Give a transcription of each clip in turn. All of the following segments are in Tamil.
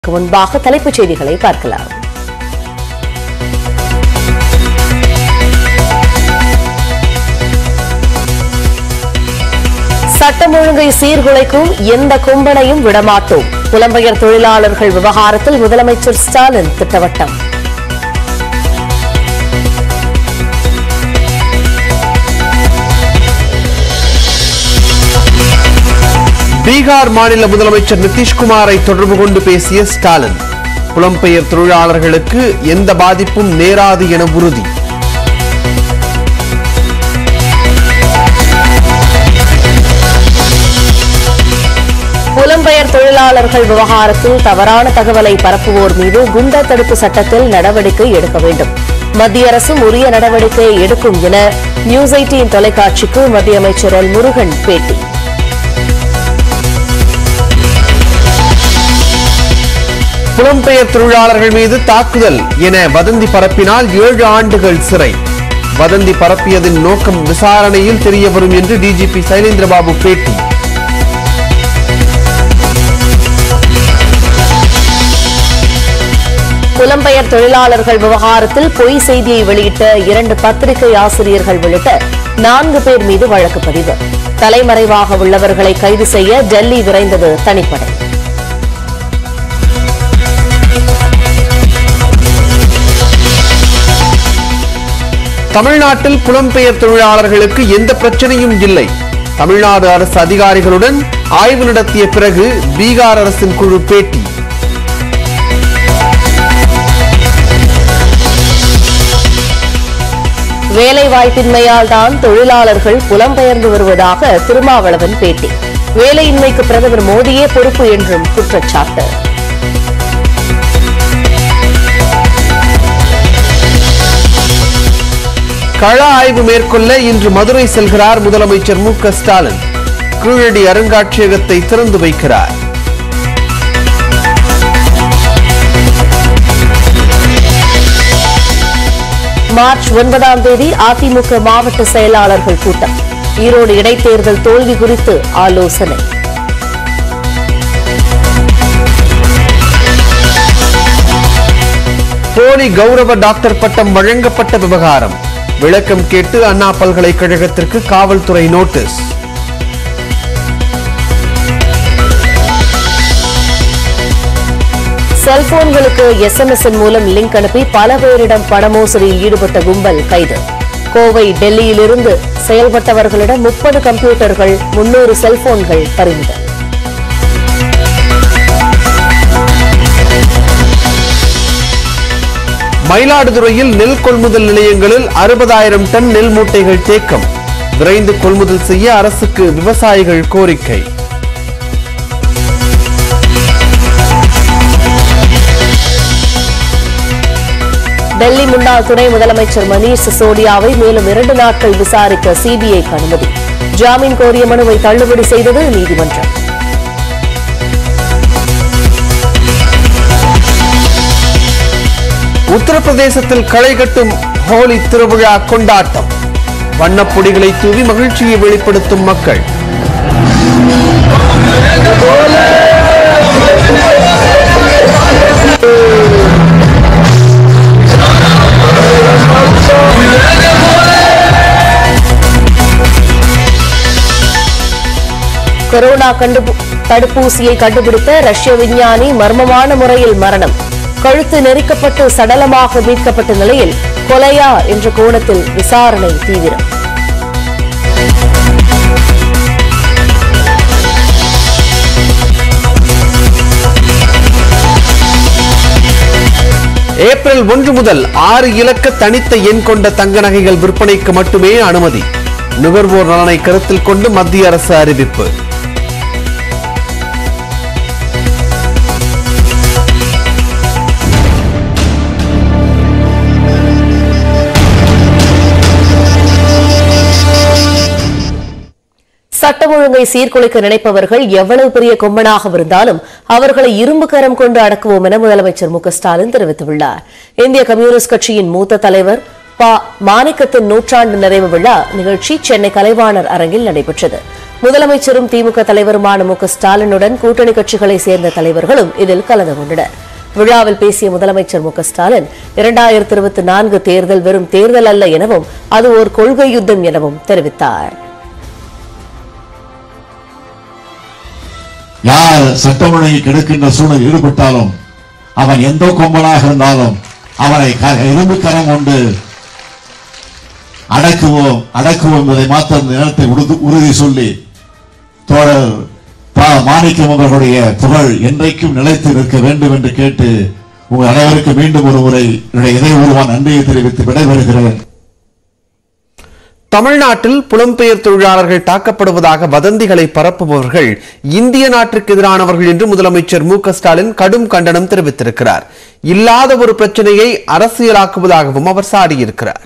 முன்பாக தலைப்புச் செய்திகளை பார்க்கலாம் சட்டம் ஒழுங்கை சீர்குலைக்கும் எந்த கும்பனையும் விடமாட்டோம் புலம்பெயர் தொழிலாளர்கள் விவகாரத்தில் முதலமைச்சர் ஸ்டாலின் திட்டவட்டம் பீகார் மாநில முதலமைச்சர் நிதிஷ்குமாரை தொடர்பு கொண்டு பேசிய ஸ்டாலின் புலம்பெயர் தொழிலாளர்களுக்கு எந்த பாதிப்பும் நேராது என உறுதி புலம்பெயர் தொழிலாளர்கள் விவகாரத்தில் தவறான தகவலை பரப்புவோர் மீது குண்டர் தடுப்பு சட்டத்தில் நடவடிக்கை எடுக்க வேண்டும் மத்திய அரசும் உரிய நடவடிக்கை எடுக்கும் என நியூஸ் எயிட்டீன் தொலைக்காட்சிக்கு மத்திய அமைச்சர் எல் முருகன் பேட்டி புலம்பெயர் தொழிலாளர்கள் மீது தாக்குதல் என வதந்தி பரப்பினால் ஏழு ஆண்டுகள் சிறை வதந்தி பரப்பியதின் நோக்கம் விசாரணையில் தெரியவரும் என்று டிஜிபி சைலேந்திரபாபு பேட்டி புலம்பெயர் தொழிலாளர்கள் விவகாரத்தில் பொய் செய்தியை வெளியிட்ட இரண்டு பத்திரிகை ஆசிரியர்கள் உள்ளிட்ட நான்கு பேர் மீது வழக்கு பதிவு தலைமறைவாக உள்ளவர்களை கைது செய்ய டெல்லி விரைந்தது தனிப்படை தமிழ்நாட்டில் புலம்பெயர் தொழிலாளர்களுக்கு எந்த பிரச்சனையும் இல்லை தமிழ்நாடு அரசு அதிகாரிகளுடன் ஆய்வு நடத்திய பிறகு பீகார் அரசின் குழு பேட்டி வேலைவாய்ப்பின்மையால் தான் தொழிலாளர்கள் புலம்பெயர்ந்து வருவதாக திருமாவளவன் பேட்டி வேலையின்மைக்கு பிரதமர் மோடியே பொறுப்பு என்றும் குற்றச்சாட்டு கள ஆய்வு மேற்கொள்ள இன்று மதுரை செல்கிறார் முதலமைச்சர் மு க ஸ்டாலின் கீழடி அருங்காட்சியகத்தை திறந்து வைக்கிறார் மார்ச் ஒன்பதாம் தேதி அதிமுக மாவட்ட செயலாளர்கள் கூட்டம் ஈரோடு இடைத்தேர்தல் தோல்வி குறித்து ஆலோசனை போலி கௌரவ டாக்டர் பட்டம் வழங்கப்பட்ட விவகாரம் விளக்கம் கேட்டு அண்ணா பல்கலைக்கழகத்திற்கு காவல்துறை நோட்டீஸ் செல்போன்களுக்கு எஸ்எம்எஸ் மூலம் லிங்க் அனுப்பி பல பேரிடம் பண மோசடியில் ஈடுபட்ட கும்பல் கைது கோவை டெல்லியிலிருந்து செயல்பட்டவர்களிடம் முப்பது கம்ப்யூட்டர்கள் முன்னூறு செல்போன்கள் பறிமுதல் மயிலாடுதுறையில் நெல் கொள்முதல் நிலையங்களில் அறுபதாயிரம் டன் நெல் மூட்டைகள் தேக்கம் விரைந்து கொள்முதல் செய்ய அரசுக்கு விவசாயிகள் கோரிக்கை டெல்லி முன்னாள் துணை முதலமைச்சர் மணீஷ் சிசோடியாவை மேலும் இரண்டு நாட்கள் விசாரிக்க சிபிஐக்கு அனுமதி ஜாமீன் கோரிய மனுவை தள்ளுபடி செய்தது நீதிமன்றம் உத்தரப்பிரதேசத்தில் களை கட்டும் ஹோலி திருவிழா கொண்டாட்டம் வண்ணப்பொடிகளை தூவி மகிழ்ச்சியை வெளிப்படுத்தும் மக்கள் கொரோனா கண்டுபு- தடுப்பூசியை கண்டுபிடித்த ரஷ்ய விஞ்ஞானி மர்மமான முறையில் மரணம் கழுத்து நெரிக்கப்பட்டு சடலமாக மீட்கப்பட்ட நிலையில் கொலையா என்ற கோணத்தில் விசாரணை தீவிரம் ஏப்ரல் ஒன்று முதல் ஆறு இலக்க தனித்த எண் கொண்ட தங்க நகைகள் விற்பனைக்கு மட்டுமே அனுமதி நுகர்வோர் நலனை கருத்தில் கொண்டு மத்திய அரசு அறிவிப்பு சட்டம் ஒழுங்கை சீர்குலைக்க நினைப்பவர்கள் எவ்வளவு பெரிய கொம்பனாக இருந்தாலும் அவர்களை இரும்பு கரம் கொண்டு அடக்குவோம் என முதலமைச்சர் மு க ஸ்டாலின் தெரிவித்துள்ளார் இந்திய கம்யூனிஸ்ட் கட்சியின் மூத்த தலைவர் ப மாணிக்கத்தின் நூற்றாண்டு நிறைவு விழா நிகழ்ச்சி சென்னை கலைவாணர் அரங்கில் நடைபெற்றது முதலமைச்சரும் திமுக தலைவருமான மு க ஸ்டாலினுடன் கூட்டணி கட்சிகளை சேர்ந்த தலைவர்களும் இதில் கலந்து கொண்டனர் விழாவில் பேசிய முதலமைச்சர் மு க ஸ்டாலின் இரண்டாயிரத்தி இருபத்தி நான்கு தேர்தல் வெறும் தேர்தல் அல்ல எனவும் அது ஒரு கொள்கை யுத்தம் எனவும் தெரிவித்தார் யார் சட்டம் ஒழுங்கை கெடுக்கின்ற சூழல் ஈடுபட்டாலும் அவன் எந்த கொம்பனாக இருந்தாலும் அவனை க- இரும்பு கரம் கொண்டு அடக்குவோம் அடக்குவோம் என்பதை மாத்திரம் இந்த நேரத்தை உறுதி உறுதி சொல்லி தோழர் பா மாணிக்கம் அவர்களுடைய புகழ் என்றைக்கும் நிலைத்து நிற்க வேண்டும் என்று கேட்டு உங்கள் அனைவருக்கும் மீண்டும் ஒரு முறை என்னுடைய இதயபூர்வமான நன்றியை தெரிவித்து விடைபெறுகிறேன் தமிழ்நாட்டில் புலம்பெயர் தொழிலாளர்கள் தாக்கப்படுவதாக வதந்திகளை பரப்புபவர்கள் இந்திய நாட்டிற்கு எதிரானவர்கள் என்று முதலமைச்சர் மு க ஸ்டாலின் கடும் கண்டனம் தெரிவித்திருக்கிறார் இல்லாத ஒரு பிரச்சனையை அரசியலாக்குவதாகவும் அவர் சாடியிருக்கிறார்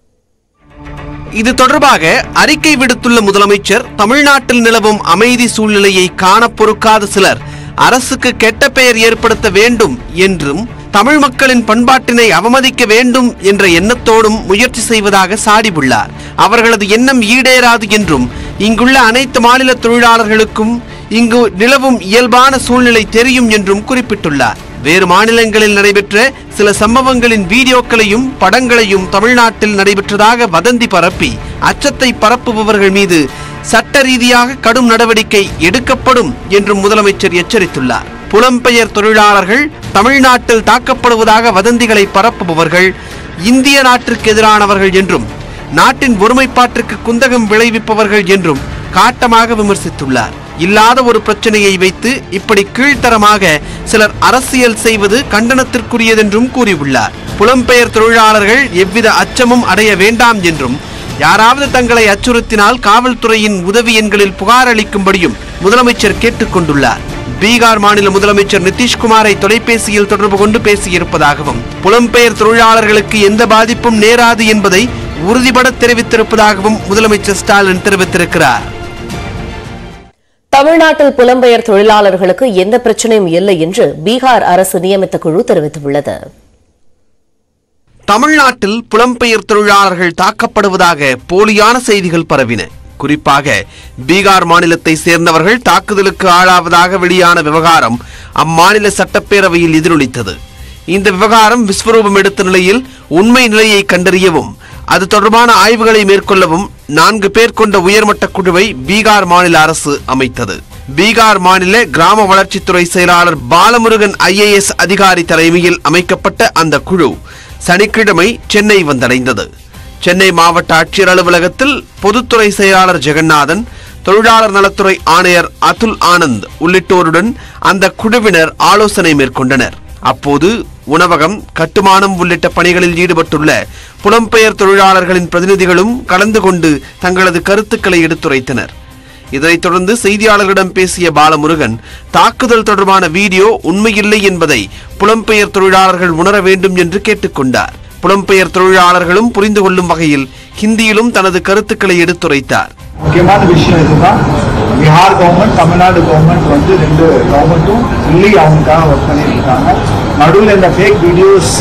இது தொடர்பாக அறிக்கை விடுத்துள்ள முதலமைச்சர் தமிழ்நாட்டில் நிலவும் அமைதி சூழ்நிலையை காண பொறுக்காத சிலர் அரசுக்கு கெட்ட பெயர் ஏற்படுத்த வேண்டும் என்றும் தமிழ் மக்களின் பண்பாட்டினை அவமதிக்க வேண்டும் என்ற எண்ணத்தோடும் முயற்சி செய்வதாக சாடியுள்ளார் அவர்களது எண்ணம் ஈடேறாது என்றும் இங்குள்ள அனைத்து மாநில தொழிலாளர்களுக்கும் இங்கு நிலவும் இயல்பான சூழ்நிலை தெரியும் என்றும் குறிப்பிட்டுள்ளார் வேறு மாநிலங்களில் நடைபெற்ற சில சம்பவங்களின் வீடியோக்களையும் படங்களையும் தமிழ்நாட்டில் நடைபெற்றதாக வதந்தி பரப்பி அச்சத்தை பரப்புபவர்கள் மீது சட்ட ரீதியாக கடும் நடவடிக்கை எடுக்கப்படும் என்றும் முதலமைச்சர் எச்சரித்துள்ளார் புலம்பெயர் தொழிலாளர்கள் தமிழ்நாட்டில் தாக்கப்படுவதாக வதந்திகளை பரப்புபவர்கள் இந்திய நாட்டிற்கு எதிரானவர்கள் என்றும் நாட்டின் ஒருமைப்பாட்டிற்கு குந்தகம் விளைவிப்பவர்கள் என்றும் காட்டமாக விமர்சித்துள்ளார் இல்லாத ஒரு பிரச்சனையை வைத்து இப்படி கீழ்த்தரமாக சிலர் அரசியல் செய்வது கண்டனத்திற்குரியதென்றும் கூறியுள்ளார் புலம்பெயர் தொழிலாளர்கள் எவ்வித அச்சமும் அடைய வேண்டாம் என்றும் யாராவது தங்களை அச்சுறுத்தினால் காவல்துறையின் உதவி எண்களில் புகார் அளிக்கும்படியும் முதலமைச்சர் கேட்டுக்கொண்டுள்ளார் பீகார் மாநில முதலமைச்சர் நிதிஷ்குமாரை தொலைபேசியில் தொடர்பு கொண்டு பேசியிருப்பதாகவும் புலம்பெயர் தொழிலாளர்களுக்கு எந்த பாதிப்பும் நேராது என்பதை உறுதிபட தெரிவித்திருப்பதாகவும் முதலமைச்சர் ஸ்டாலின் தெரிவித்திருக்கிறார் தமிழ்நாட்டில் புலம்பெயர் தொழிலாளர்களுக்கு எந்த பிரச்சனையும் இல்லை என்று பீகார் அரசு நியமித்த குழு தெரிவித்துள்ளது தமிழ்நாட்டில் புலம்பெயர் தொழிலாளர்கள் தாக்கப்படுவதாக போலியான செய்திகள் பரவின குறிப்பாக பீகார் மாநிலத்தை சேர்ந்தவர்கள் தாக்குதலுக்கு ஆளாவதாக வெளியான விவகாரம் அம்மாநில சட்டப்பேரவையில் எதிரொலித்தது இந்த விவகாரம் விஸ்வரூபம் எடுத்த நிலையில் உண்மை நிலையை கண்டறியவும் அது தொடர்பான ஆய்வுகளை மேற்கொள்ளவும் நான்கு பேர் கொண்ட உயர்மட்ட குழுவை பீகார் மாநில அரசு அமைத்தது பீகார் மாநில கிராம வளர்ச்சித்துறை செயலாளர் பாலமுருகன் ஐஏஎஸ் அதிகாரி தலைமையில் அமைக்கப்பட்ட அந்த குழு சனிக்கிழமை சென்னை வந்தடைந்தது சென்னை மாவட்ட ஆட்சியர் அலுவலகத்தில் பொதுத்துறை செயலாளர் ஜெகநாதன் தொழிலாளர் நலத்துறை ஆணையர் அதுல் ஆனந்த் உள்ளிட்டோருடன் அந்த குழுவினர் ஆலோசனை மேற்கொண்டனர் அப்போது உணவகம் கட்டுமானம் உள்ளிட்ட பணிகளில் ஈடுபட்டுள்ள புலம்பெயர் தொழிலாளர்களின் பிரதிநிதிகளும் கலந்து கொண்டு தங்களது கருத்துக்களை எடுத்துரைத்தனர் இதனைத் தொடர்ந்து செய்தியாளர்களிடம் பேசிய பாலமுருகன் தாக்குதல் தொடர்பான வீடியோ உண்மையில்லை என்பதை புலம்பெயர் தொழிலாளர்கள் உணர வேண்டும் என்று கேட்டுக்கொண்டார் புலம்பெயர் தொழிலாளர்களும் புரிந்து கொள்ளும் வகையில் ஹிந்தியிலும் தனது கருத்துக்களை எடுத்துரைத்தார் முக்கியமான விஷயம் இதுதான் பீகார் கவர்மெண்ட் தமிழ்நாடு கவர்மெண்ட் வந்து ரெண்டு கவர்மெண்ட்டும் சொல்லி அவங்களுக்காக ஒர்க் பண்ணிட்டு இருக்காங்க நடுவில் இந்த ஃபேக் வீடியோஸ்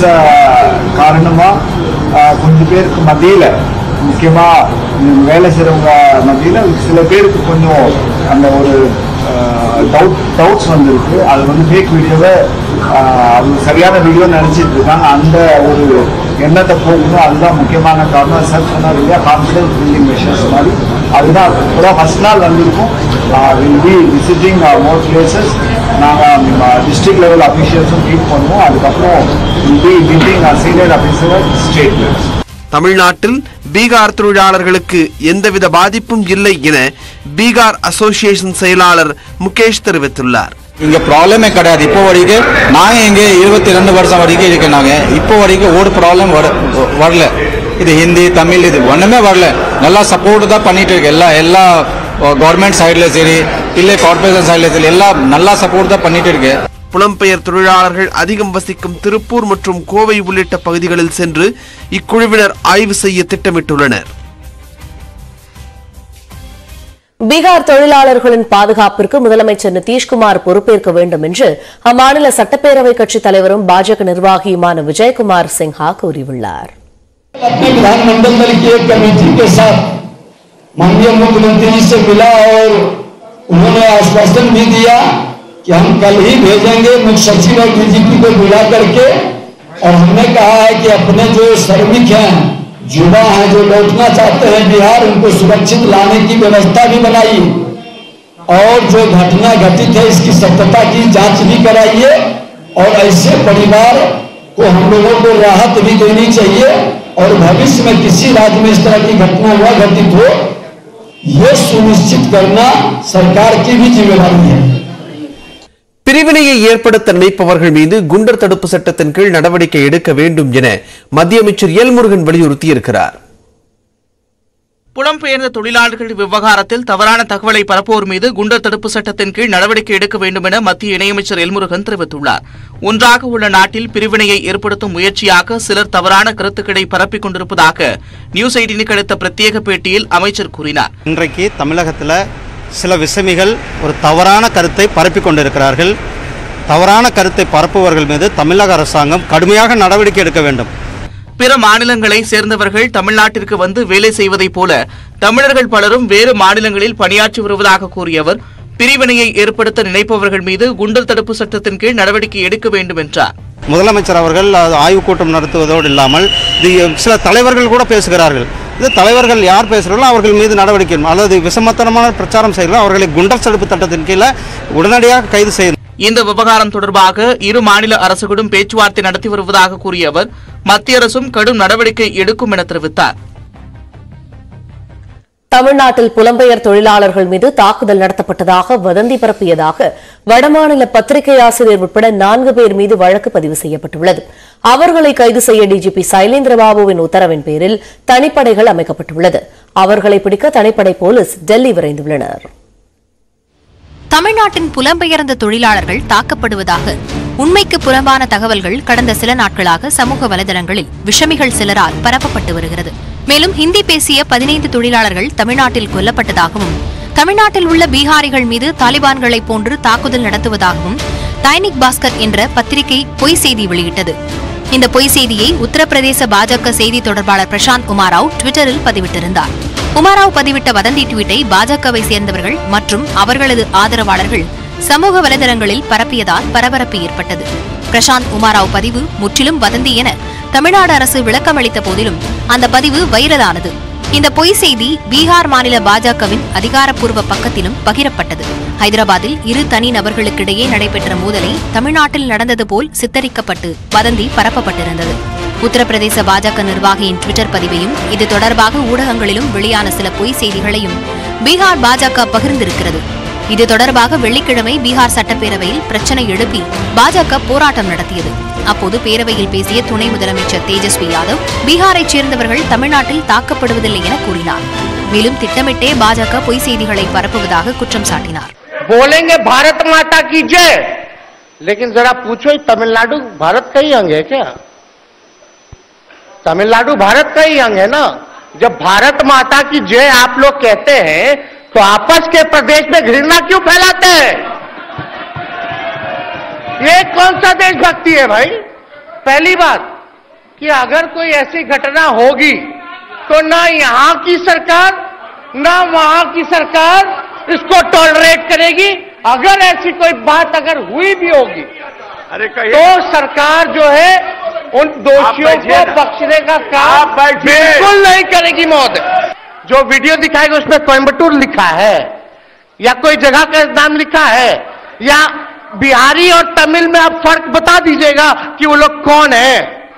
காரணமாக கொஞ்சம் பேருக்கு மத்தியில் முக்கியமாக வேலை செய்கிறவங்க மத்தியில் சில பேருக்கு கொஞ்சம் அந்த ஒரு டவுட் டவுட்ஸ் வந்திருக்கு அது வந்து ஃபேக் வீடியோவை அது சரியான வீடியோ நினச்சிட்டு இருக்காங்க அந்த ஒரு எண்ணத்தை போகணும் அதுதான் முக்கியமான காரணம் சார் சொன்னார் இல்லையா கான்ஃபிடன்ஸ் பில்டிங் மெஷர்ஸ் மாதிரி அதுதான் இப்போ ஃபஸ்ட் நாள் வந்திருக்கும் will be visiting more places நாங்கள் டிஸ்ட்ரிக்ட் லெவல் அஃபீஷியல்ஸும் மீட் பண்ணுவோம் அதுக்கப்புறம் will be meeting senior officer state level தமிழ்நாட்டில் பீகார் தொழிலாளர்களுக்கு எந்தவித பாதிப்பும் இல்லை என பீகார் அசோசியேஷன் செயலாளர் முகேஷ் தெரிவித்துள்ளார் இங்க ப்ராப்ளமே கிடையாது இப்போ வரைக்கும் நாங்கள் இங்கே இருபத்தி ரெண்டு வருஷம் வரைக்கும் இருக்கேன் நாங்கள் இப்போ வரைக்கும் ஒரு ப்ராப்ளம் வர வரல இது ஹிந்தி தமிழ் இது ஒன்றுமே வரல நல்லா சப்போர்ட் தான் பண்ணிட்டு இருக்கு எல்லா எல்லா கவர்மெண்ட் சைடில் சரி இல்லை கார்பரேஷன் சைடில் சரி எல்லாம் நல்லா சப்போர்ட் தான் பண்ணிட்டு இருக்கு புலம்பெயர் தொழிலாளர்கள் அதிகம் வசிக்கும் திருப்பூர் மற்றும் கோவை உள்ளிட்ட பகுதிகளில் சென்று இக்குழுவினர் ஆய்வு செய்ய திட்டமிட்டுள்ளனர் பீகார் தொழிலாளர்களின் பாதுகாப்பிற்கு முதலமைச்சர் நிதிஷ்குமார் பொறுப்பேற்க வேண்டும் என்று அம்மாநில சட்டப்பேரவை கட்சித் தலைவரும் பாஜக நிர்வாகியுமான விஜயகுமார் சின்ஹா கூறியுள்ளார் अपने विधानमंडल दल की एक कमेटी के साथ माननीय मुख्यमंत्री जी से मिला और उन्होंने आश्वासन भी दिया कि हम कल ही भेजेंगे मुख्य सचिव और डीजीपी को बुला करके और हमने कहा है कि अपने जो श्रमिक हैं युवा हैं जो लौटना चाहते हैं बिहार उनको सुरक्षित लाने की व्यवस्था भी बनाई और जो घटना घटित है इसकी सत्यता की जांच भी कराइए और ऐसे परिवार को हम लोगों को राहत भी देनी चाहिए और भविष्य में किसी राज्य में इस तरह की घटना हुआ घटित हो ये सुनिश्चित करना सरकार की भी जिम्मेदारी है பிரிவினையை ஏற்படுத்த நினைப்பவர்கள் மீது குண்டர் தடுப்பு சட்டத்தின் கீழ் நடவடிக்கை எடுக்க வேண்டும் என மத்திய அமைச்சர் எல் முருகன் வலியுறுத்தியிருக்கிறார் புலம்பெயர்ந்த தொழிலாளர்கள் விவகாரத்தில் தவறான தகவலை பரப்புவோர் மீது குண்டர் தடுப்பு சட்டத்தின் கீழ் நடவடிக்கை எடுக்க வேண்டும் என மத்திய இணையமைச்சர் எல்முருகன் தெரிவித்துள்ளார் ஒன்றாக உள்ள நாட்டில் பிரிவினையை ஏற்படுத்தும் முயற்சியாக சிலர் தவறான கருத்துக்களை பரப்பிக் கொண்டிருப்பதாக நியூஸ் எயிட்டினுக்கு அளித்த பிரத்யேக பேட்டியில் அமைச்சர் கூறினார் இன்றைக்கு தமிழகத்தில் சில விசமிகள் ஒரு தவறான கருத்தை பரப்பிக் கொண்டிருக்கிறார்கள் தவறான கருத்தை பரப்புவர்கள் மீது தமிழக அரசாங்கம் கடுமையாக நடவடிக்கை எடுக்க வேண்டும் பிற மாநிலங்களை சேர்ந்தவர்கள் தமிழ்நாட்டிற்கு வந்து வேலை செய்வதைப் போல தமிழர்கள் பலரும் வேறு மாநிலங்களில் பணியாற்றி வருவதாக கூறிய அவர் பிரிவினையை ஏற்படுத்த நினைப்பவர்கள் மீது குண்டர் தடுப்பு சட்டத்தின் கீழ் நடவடிக்கை எடுக்க வேண்டும் என்றார் முதலமைச்சர் அவர்கள் அது ஆய்வுக் கூட்டம் நடத்துவதோடு இல்லாமல் இது சில தலைவர்கள் கூட பேசுகிறார்கள் இது தலைவர்கள் யார் பேசுகிறார்களோ அவர்கள் மீது நடவடிக்கை எடுக்கணும். அல்லது விசமத்தனமான பிரச்சாரம் செய்கிறார்கள் அவர்களை குண்டர் தடுப்பு சட்டத்தின் கீழே உடனடியாக கைது செய்யணும் இந்த விவகாரம் தொடர்பாக இரு மாநில அரசுகளும் பேச்சுவார்த்தை நடத்தி வருவதாக கூறிய அவர் மத்திய அரசும் கடும் நடவடிக்கை எடுக்கும் என தெரிவித்தார் தமிழ்நாட்டில் புலம்பெயர் தொழிலாளர்கள் மீது தாக்குதல் நடத்தப்பட்டதாக வதந்தி பரப்பியதாக வடமாநில பத்திரிகை ஆசிரியர் உட்பட நான்கு பேர் மீது வழக்கு பதிவு செய்யப்பட்டுள்ளது அவர்களை கைது செய்ய டிஜிபி சைலேந்திரபாபுவின் உத்தரவின் பேரில் தனிப்படைகள் அமைக்கப்பட்டுள்ளது அவர்களை பிடிக்க தனிப்படை போலீஸ் டெல்லி விரைந்துள்ளனர் தமிழ்நாட்டின் புலம்பெயர்ந்த தொழிலாளர்கள் தாக்கப்படுவதாக உண்மைக்கு புறம்பான தகவல்கள் கடந்த சில நாட்களாக சமூக வலைதளங்களில் விஷமிகள் சிலரால் பரப்பப்பட்டு வருகிறது மேலும் ஹிந்தி பேசிய பதினைந்து தொழிலாளர்கள் தமிழ்நாட்டில் கொல்லப்பட்டதாகவும் தமிழ்நாட்டில் உள்ள பீகாரிகள் மீது தாலிபான்களைப் போன்று தாக்குதல் நடத்துவதாகவும் தைனிக் பாஸ்கர் என்ற பத்திரிகை பொய் செய்தி வெளியிட்டது இந்த பொய் செய்தியை உத்தரப்பிரதேச பாஜக செய்தி தொடர்பாளர் பிரசாந்த் உமாராவ் ட்விட்டரில் பதிவிட்டிருந்தார் உமாராவ் பதிவிட்ட வதந்தி ட்வீட்டை பாஜகவை சேர்ந்தவர்கள் மற்றும் அவர்களது ஆதரவாளர்கள் சமூக வலைதளங்களில் பரப்பியதால் பரபரப்பு ஏற்பட்டது பிரசாந்த் உமாராவ் பதிவு முற்றிலும் வதந்தி என தமிழ்நாடு அரசு விளக்கமளித்த போதிலும் அந்த பதிவு வைரலானது இந்த பொய் செய்தி பீகார் மாநில பாஜகவின் அதிகாரப்பூர்வ பக்கத்திலும் பகிரப்பட்டது ஹைதராபாத்தில் இரு தனி நபர்களுக்கிடையே நடைபெற்ற மோதலை தமிழ்நாட்டில் நடந்தது போல் சித்தரிக்கப்பட்டு வதந்தி பரப்பப்பட்டிருந்தது உத்தரப்பிரதேச பாஜக நிர்வாகியின் ட்விட்டர் பதிவையும் இது தொடர்பாக ஊடகங்களிலும் வெளியான சில பொய் செய்திகளையும் பீகார் பாஜக பகிர்ந்திருக்கிறது இது தொடர்பாக வெள்ளிக்கிழமை பீகார் சட்டப்பேரவையில் பிரச்சனை எழுப்பி பாஜக போராட்டம் நடத்தியது அப்போது பேரவையில் பேசிய துணை முதலமைச்சர் தேஜஸ்வி யாதவ் பீகாரைச் சேர்ந்தவர்கள் தமிழ்நாட்டில் தாக்கப்படுவதில்லை என கூறினார் மேலும் திட்டமிட்டே பாஜக பொய் செய்திகளை பரப்புவதாக குற்றம் சாட்டினார் बोलेंगे भारत माता की जय लेकिन जरा पूछो ये तमिलनाडु भारत का ही अंग है क्या तमिलनाडु भारत का ही अंग है ना जब भारत माता की जय आप लोग कहते हैं तो आपस के प्रदेश में घृणा क्यों फैलाते हैं ये कौन सा देशभक्ति है भाई पहली बात कि अगर कोई ऐसी घटना होगी तो ना यहां की सरकार ना वहां की सरकार इसको टॉलरेट करेगी अगर ऐसी कोई बात अगर हुई भी होगी अरे तो सरकार जो है उन दोषियों को बख्शने का काम बिल्कुल नहीं करेगी महोदय जो वीडियो दिखाएगा उसमें कोयम्बटूर लिखा है या कोई जगह का नाम लिखा है या बिहारी और तमिल में आप फर्क बता दीजिएगा कि वो लोग कौन है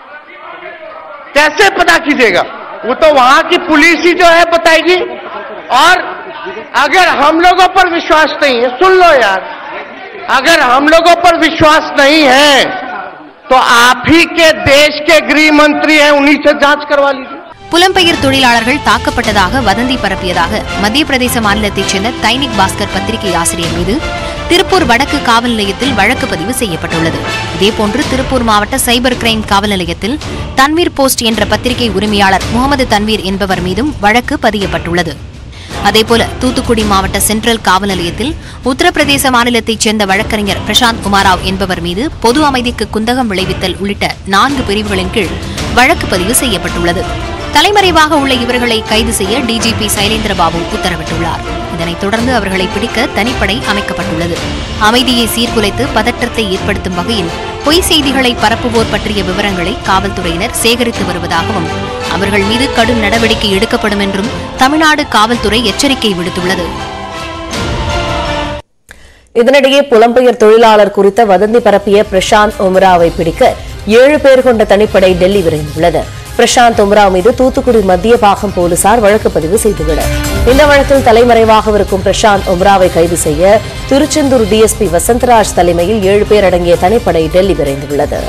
कैसे पता कीजिएगा वो तो वहां की पुलिस ही जो है बताएगी और अगर हम लोगों पर विश्वास नहीं है सुन लो यार अगर हम लोगों पर विश्वास नहीं है तो आप ही के देश के गृह मंत्री हैं उन्हीं से जांच करवा लीजिए புலம்பெயர் தொழிலாளர்கள் தாக்கப்பட்டதாக வதந்தி பரப்பியதாக மத்திய பிரதேச மாநிலத்தைச் சேர்ந்த தைனிக் பாஸ்கர் பத்திரிகை ஆசிரியர் மீது திருப்பூர் வடக்கு காவல் நிலையத்தில் வழக்கு பதிவு செய்யப்பட்டுள்ளது இதேபோன்று திருப்பூர் மாவட்ட சைபர் கிரைம் காவல் நிலையத்தில் தன்வீர் போஸ்ட் என்ற பத்திரிகை உரிமையாளர் முகமது தன்வீர் என்பவர் மீதும் வழக்கு பதியப்பட்டுள்ளது அதேபோல தூத்துக்குடி மாவட்ட சென்ட்ரல் காவல் நிலையத்தில் உத்தரப்பிரதேச மாநிலத்தைச் சேர்ந்த வழக்கறிஞர் பிரசாந்த் குமாராவ் என்பவர் மீது பொது அமைதிக்கு குந்தகம் விளைவித்தல் உள்ளிட்ட நான்கு பிரிவுகளின் கீழ் வழக்கு பதிவு செய்யப்பட்டுள்ளது தலைமறைவாக உள்ள இவர்களை கைது செய்ய டிஜிபி சைலேந்திரபாபு உத்தரவிட்டுள்ளார் இதனைத் தொடர்ந்து அவர்களை பிடிக்க தனிப்படை அமைக்கப்பட்டுள்ளது அமைதியை சீர்குலைத்து பதற்றத்தை ஏற்படுத்தும் வகையில் பொய் செய்திகளை பரப்புவோர் பற்றிய விவரங்களை காவல்துறையினர் சேகரித்து வருவதாகவும் அவர்கள் மீது கடும் நடவடிக்கை எடுக்கப்படும் என்றும் தமிழ்நாடு காவல்துறை எச்சரிக்கை விடுத்துள்ளது இதனிடையே புலம்பெயர் தொழிலாளர் குறித்த வதந்தி பரப்பிய பிரசாந்த் உம்ராவை பிடிக்க ஏழு பேர் கொண்ட தனிப்படை டெல்லி விரைந்துள்ளது பிரசாந்த் உம்ரா மீது தூத்துக்குடி மத்திய பாகம் போலீசார் வழக்கு பதிவு செய்துள்ளனர் இந்த வழக்கில் தலைமறைவாக இருக்கும் பிரசாந்த் உம்ராவை கைது செய்ய திருச்செந்தூர் டிஎஸ்பி வசந்தராஜ் தலைமையில் ஏழு பேர் அடங்கிய தனிப்படை டெல்லி விரைந்துள்ளது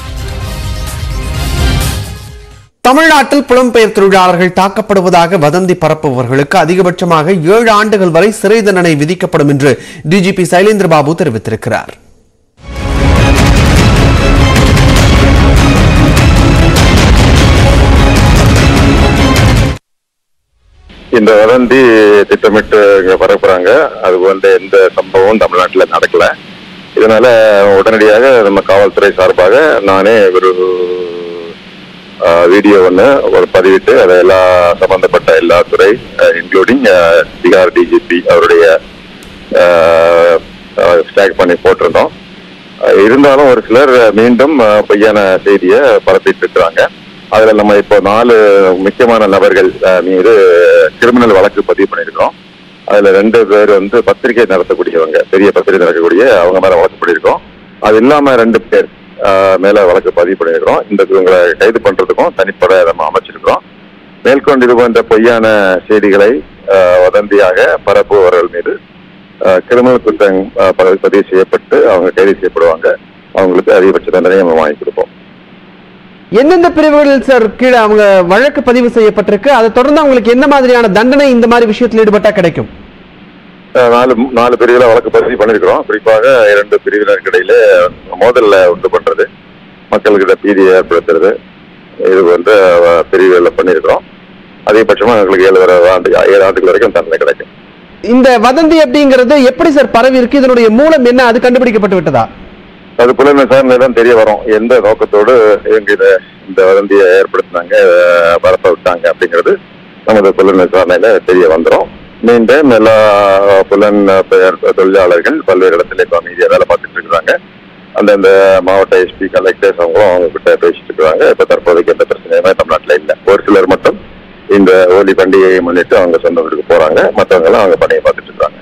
தமிழ்நாட்டில் புலம்பெயர் தொழிலாளர்கள் தாக்கப்படுவதாக வதந்தி பரப்புபவர்களுக்கு அதிகபட்சமாக ஏழு ஆண்டுகள் வரை சிறை தண்டனை விதிக்கப்படும் என்று டிஜிபி சைலேந்திர பாபு தெரிவித்திருக்கிறார் இந்த வதந்தி திட்டமிட்டு இங்க பரப்புறாங்க அது வந்து எந்த சம்பவமும் தமிழ்நாட்டில் நடக்கல இதனால உடனடியாக நம்ம காவல்துறை சார்பாக நானே ஒரு வீடியோ ஒன்று ஒரு பதிவிட்டு அதை எல்லா சம்பந்தப்பட்ட எல்லா துறை இன்க்ளூடிங் பீகார் டிஜிபி அவருடைய ஸ்டாக் பண்ணி போட்டிருந்தோம் அஹ் இருந்தாலும் ஒரு சிலர் மீண்டும் அஹ், பொய்யான செய்தியை பரப்பிட்டு இருக்கிறாங்க அதுல நம்ம இப்போ நாலு முக்கியமான நபர்கள் அஹ், மீது கிரிமினல் வழக்கு பதிவு பண்ணியிருக்கோம் அதுல ரெண்டு பேர் வந்து பத்திரிகை நடத்தக்கூடியவங்க பெரிய பத்திரிகை நடக்கக்கூடிய அவங்க மேல வழக்கு பண்ணியிருக்கோம் அது இல்லாம ரெண்டு பேர் அஹ், மேல வழக்கு பதிவு பண்ணியிருக்கிறோம் இந்த இவங்களை கைது பண்றதுக்கும் தனிப்படை நம்ம அமைச்சிருக்கிறோம் மேற்கொண்டு இது போன்ற பொய்யான செய்திகளை அஹ், வதந்தியாக பரப்புபவர்கள் மீது அஹ், கிரிமினல் குற்றம் அஹ், ப- பதிவு செய்யப்பட்டு அவங்க கைது செய்யப்படுவாங்க அவங்களுக்கு அதிகபட்ச தண்டனை நம்ம வாங்கி கொடுப்போம் எந்தெந்த பிரிவுகளில் சார் கீழே அவங்க வழக்கு பதிவு செய்யப்பட்டிருக்கு அதை தொடர்ந்து அவங்களுக்கு என்ன மாதிரியான தண்டனை இந்த மாதிரி விஷயத்தில் ஈடுபட்டா கிடைக்கும் அஹ், நாலு நாலு பிரிவுல வழக்கு பதிவு பண்ணியிருக்கிறோம் குறிப்பாக இரண்டு பிரிவினருக்கு இடையில மோதல்ல உண்டு பண்றது மக்கள்கிட்ட பீதியை ஏற்படுத்துறது இது வந்து அஹ், பிரிவுகளில் பண்ணியிருக்கிறோம் அதிகபட்சமா எங்களுக்கு ஏழு வரை ஆண்டு ஏழு ஆண்டுகள் வரைக்கும் தண்டனை கிடைக்கும் இந்த வதந்தி அப்படிங்கிறது எப்படி சார் பரவி இருக்கு இதனுடைய மூலம் என்ன அது கண்டுபிடிக்கப்பட்டு விட்டதா அது புலன் விசாரணை தான் தெரிய வரும் எந்த நோக்கத்தோடு இவங்க இதை இந்த வதந்தியை ஏற்படுத்தினாங்க அஹ், பரப்ப விட்டாங்க அப்படிங்கிறது நமது புலன் விசாரணையில தெரிய வந்துடும் மீண்டும் எல்லா புலன் பெயர் தொழிலாளர்கள் பல்வேறு இடத்துல இப்போ அமைதியாக வேலை பார்த்துட்டு இருக்கிறாங்க அந்தந்த மாவட்ட எஸ்பி கலெக்டர்ஸ் அவங்களும் அவங்க கிட்ட பேசிட்டு இருக்காங்க இப்போ தற்போதைக்கு எந்த பிரச்சனையுமே தமிழ்நாட்டில் இல்லை ஒரு சிலர் மட்டும் இந்த ஹோலி பண்டிகையை முன்னிட்டு அவங்க சொந்த வீட்டுக்கு போறாங்க மற்றவங்க எல்லாம் அவங்க பணியை பார்த்துட்டு இருக்காங்க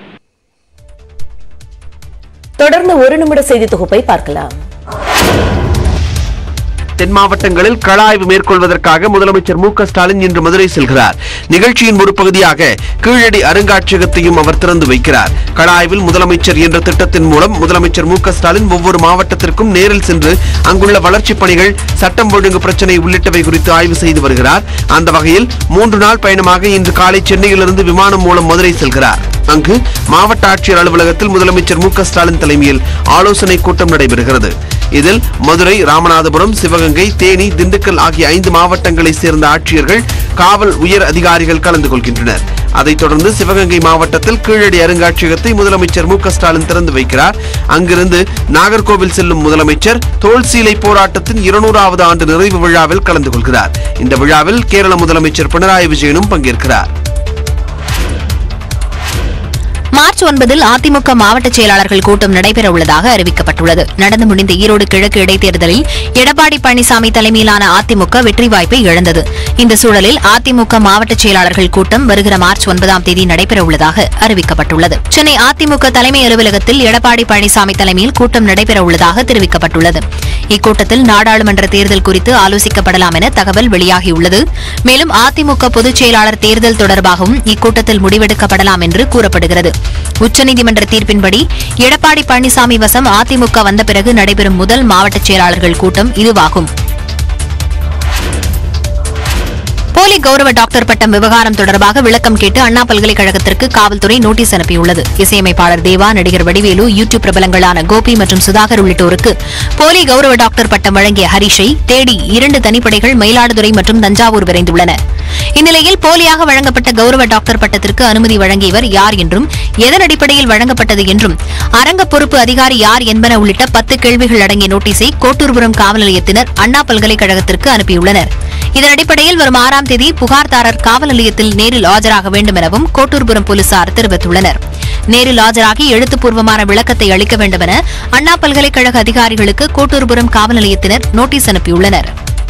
தொடர்ந்து ஒரு நிமிட செய்தி தொகுப்பை பார்க்கலாம் தென் மாவட்டங்களில் கள ஆய்வு மேற்கொள்வதற்காக முதலமைச்சர் மு க ஸ்டாலின் இன்று மதுரை செல்கிறார் நிகழ்ச்சியின் ஒரு பகுதியாக கீழடி அருங்காட்சியகத்தையும் அவர் திறந்து வைக்கிறார் கள ஆய்வில் முதலமைச்சர் என்ற திட்டத்தின் மூலம் முதலமைச்சர் மு க ஸ்டாலின் ஒவ்வொரு மாவட்டத்திற்கும் நேரில் சென்று அங்குள்ள வளர்ச்சிப் பணிகள் சட்டம் ஒழுங்கு பிரச்சினை உள்ளிட்டவை குறித்து ஆய்வு செய்து வருகிறார் அந்த வகையில் மூன்று நாள் பயணமாக இன்று காலை சென்னையிலிருந்து விமானம் மூலம் மதுரை செல்கிறார் அங்கு மாவட்ட ஆட்சியர் அலுவலகத்தில் முதலமைச்சர் மு க ஸ்டாலின் தலைமையில் ஆலோசனை கூட்டம் நடைபெறுகிறது இதில் மதுரை ராமநாதபுரம் சிவகங்கை தேனி திண்டுக்கல் ஆகிய ஐந்து மாவட்டங்களைச் சேர்ந்த ஆட்சியர்கள் காவல் உயர் அதிகாரிகள் கலந்து கொள்கின்றனர் அதைத் தொடர்ந்து சிவகங்கை மாவட்டத்தில் கீழடி அருங்காட்சியகத்தை முதலமைச்சர் மு க ஸ்டாலின் திறந்து வைக்கிறார் அங்கிருந்து நாகர்கோவில் செல்லும் முதலமைச்சர் தோல் சீலை போராட்டத்தின் இருநூறாவது ஆண்டு நிறைவு விழாவில் கலந்து கொள்கிறார் இந்த விழாவில் கேரள முதலமைச்சர் பினராயி விஜயனும் பங்கேற்கிறார் மார்ச் ஒன்பதில் அதிமுக மாவட்ட செயலாளர்கள் கூட்டம் நடைபெற உள்ளதாக அறிவிக்கப்பட்டுள்ளது நடந்து முடிந்த ஈரோடு கிழக்கு இடைத்தேர்தலில் எடப்பாடி பழனிசாமி தலைமையிலான அதிமுக வெற்றி வாய்ப்பை இழந்தது இந்த சூழலில் அதிமுக மாவட்ட செயலாளர்கள் கூட்டம் வருகிற மார்ச் ஒன்பதாம் தேதி நடைபெற உள்ளதாக அறிவிக்கப்பட்டுள்ளது சென்னை அதிமுக தலைமை அலுவலகத்தில் எடப்பாடி பழனிசாமி தலைமையில் கூட்டம் நடைபெற உள்ளதாக தெரிவிக்கப்பட்டுள்ளது இக்கூட்டத்தில் நாடாளுமன்ற தேர்தல் குறித்து ஆலோசிக்கப்படலாம் என தகவல் வெளியாகியுள்ளது மேலும் அதிமுக பொதுச் செயலாளர் தேர்தல் தொடர்பாகவும் இக்கூட்டத்தில் முடிவெடுக்கப்படலாம் என்று கூறப்படுகிறது உச்சநீதிமன்ற தீர்ப்பின்படி எடப்பாடி பழனிசாமி வசம் அதிமுக வந்த பிறகு நடைபெறும் முதல் மாவட்ட செயலாளர்கள் கூட்டம் இதுவாகும் போலி கௌரவ டாக்டர் பட்டம் விவகாரம் தொடர்பாக விளக்கம் கேட்டு அண்ணா பல்கலைக்கழகத்திற்கு காவல்துறை நோட்டீஸ் அனுப்பியுள்ளது இசையமைப்பாளர் தேவா நடிகர் வடிவேலு யூடியூப் பிரபலங்களான கோபி மற்றும் சுதாகர் உள்ளிட்டோருக்கு போலி கௌரவ டாக்டர் பட்டம் வழங்கிய ஹரிஷை தேடி இரண்டு தனிப்படைகள் மயிலாடுதுறை மற்றும் தஞ்சாவூர் விரைந்துள்ளன இந்நிலையில் போலியாக வழங்கப்பட்ட கௌரவ டாக்டர் பட்டத்திற்கு அனுமதி வழங்கியவர் யார் என்றும் எதன் அடிப்படையில் வழங்கப்பட்டது என்றும் அரங்க பொறுப்பு அதிகாரி யார் என்பன உள்ளிட்ட பத்து கேள்விகள் அடங்கிய நோட்டீஸை கோட்டூர்புரம் காவல் நிலையத்தினர் அண்ணா பல்கலைக்கழகத்திற்கு அனுப்பியுள்ளனர் இதன் அடிப்படையில் வரும் ஆறாம் தேதி புகார்தாரர் காவல் நிலையத்தில் நேரில் ஆஜராக வேண்டும் எனவும் கோட்டூர்புரம் போலீசார் தெரிவித்துள்ளனர் நேரில் ஆஜராகி எழுத்துப்பூர்வமான விளக்கத்தை அளிக்க வேண்டும் என அண்ணா பல்கலைக்கழக அதிகாரிகளுக்கு கோட்டூர்புரம் காவல் நிலையத்தினர் நோட்டீஸ் அனுப்பியுள்ளனர்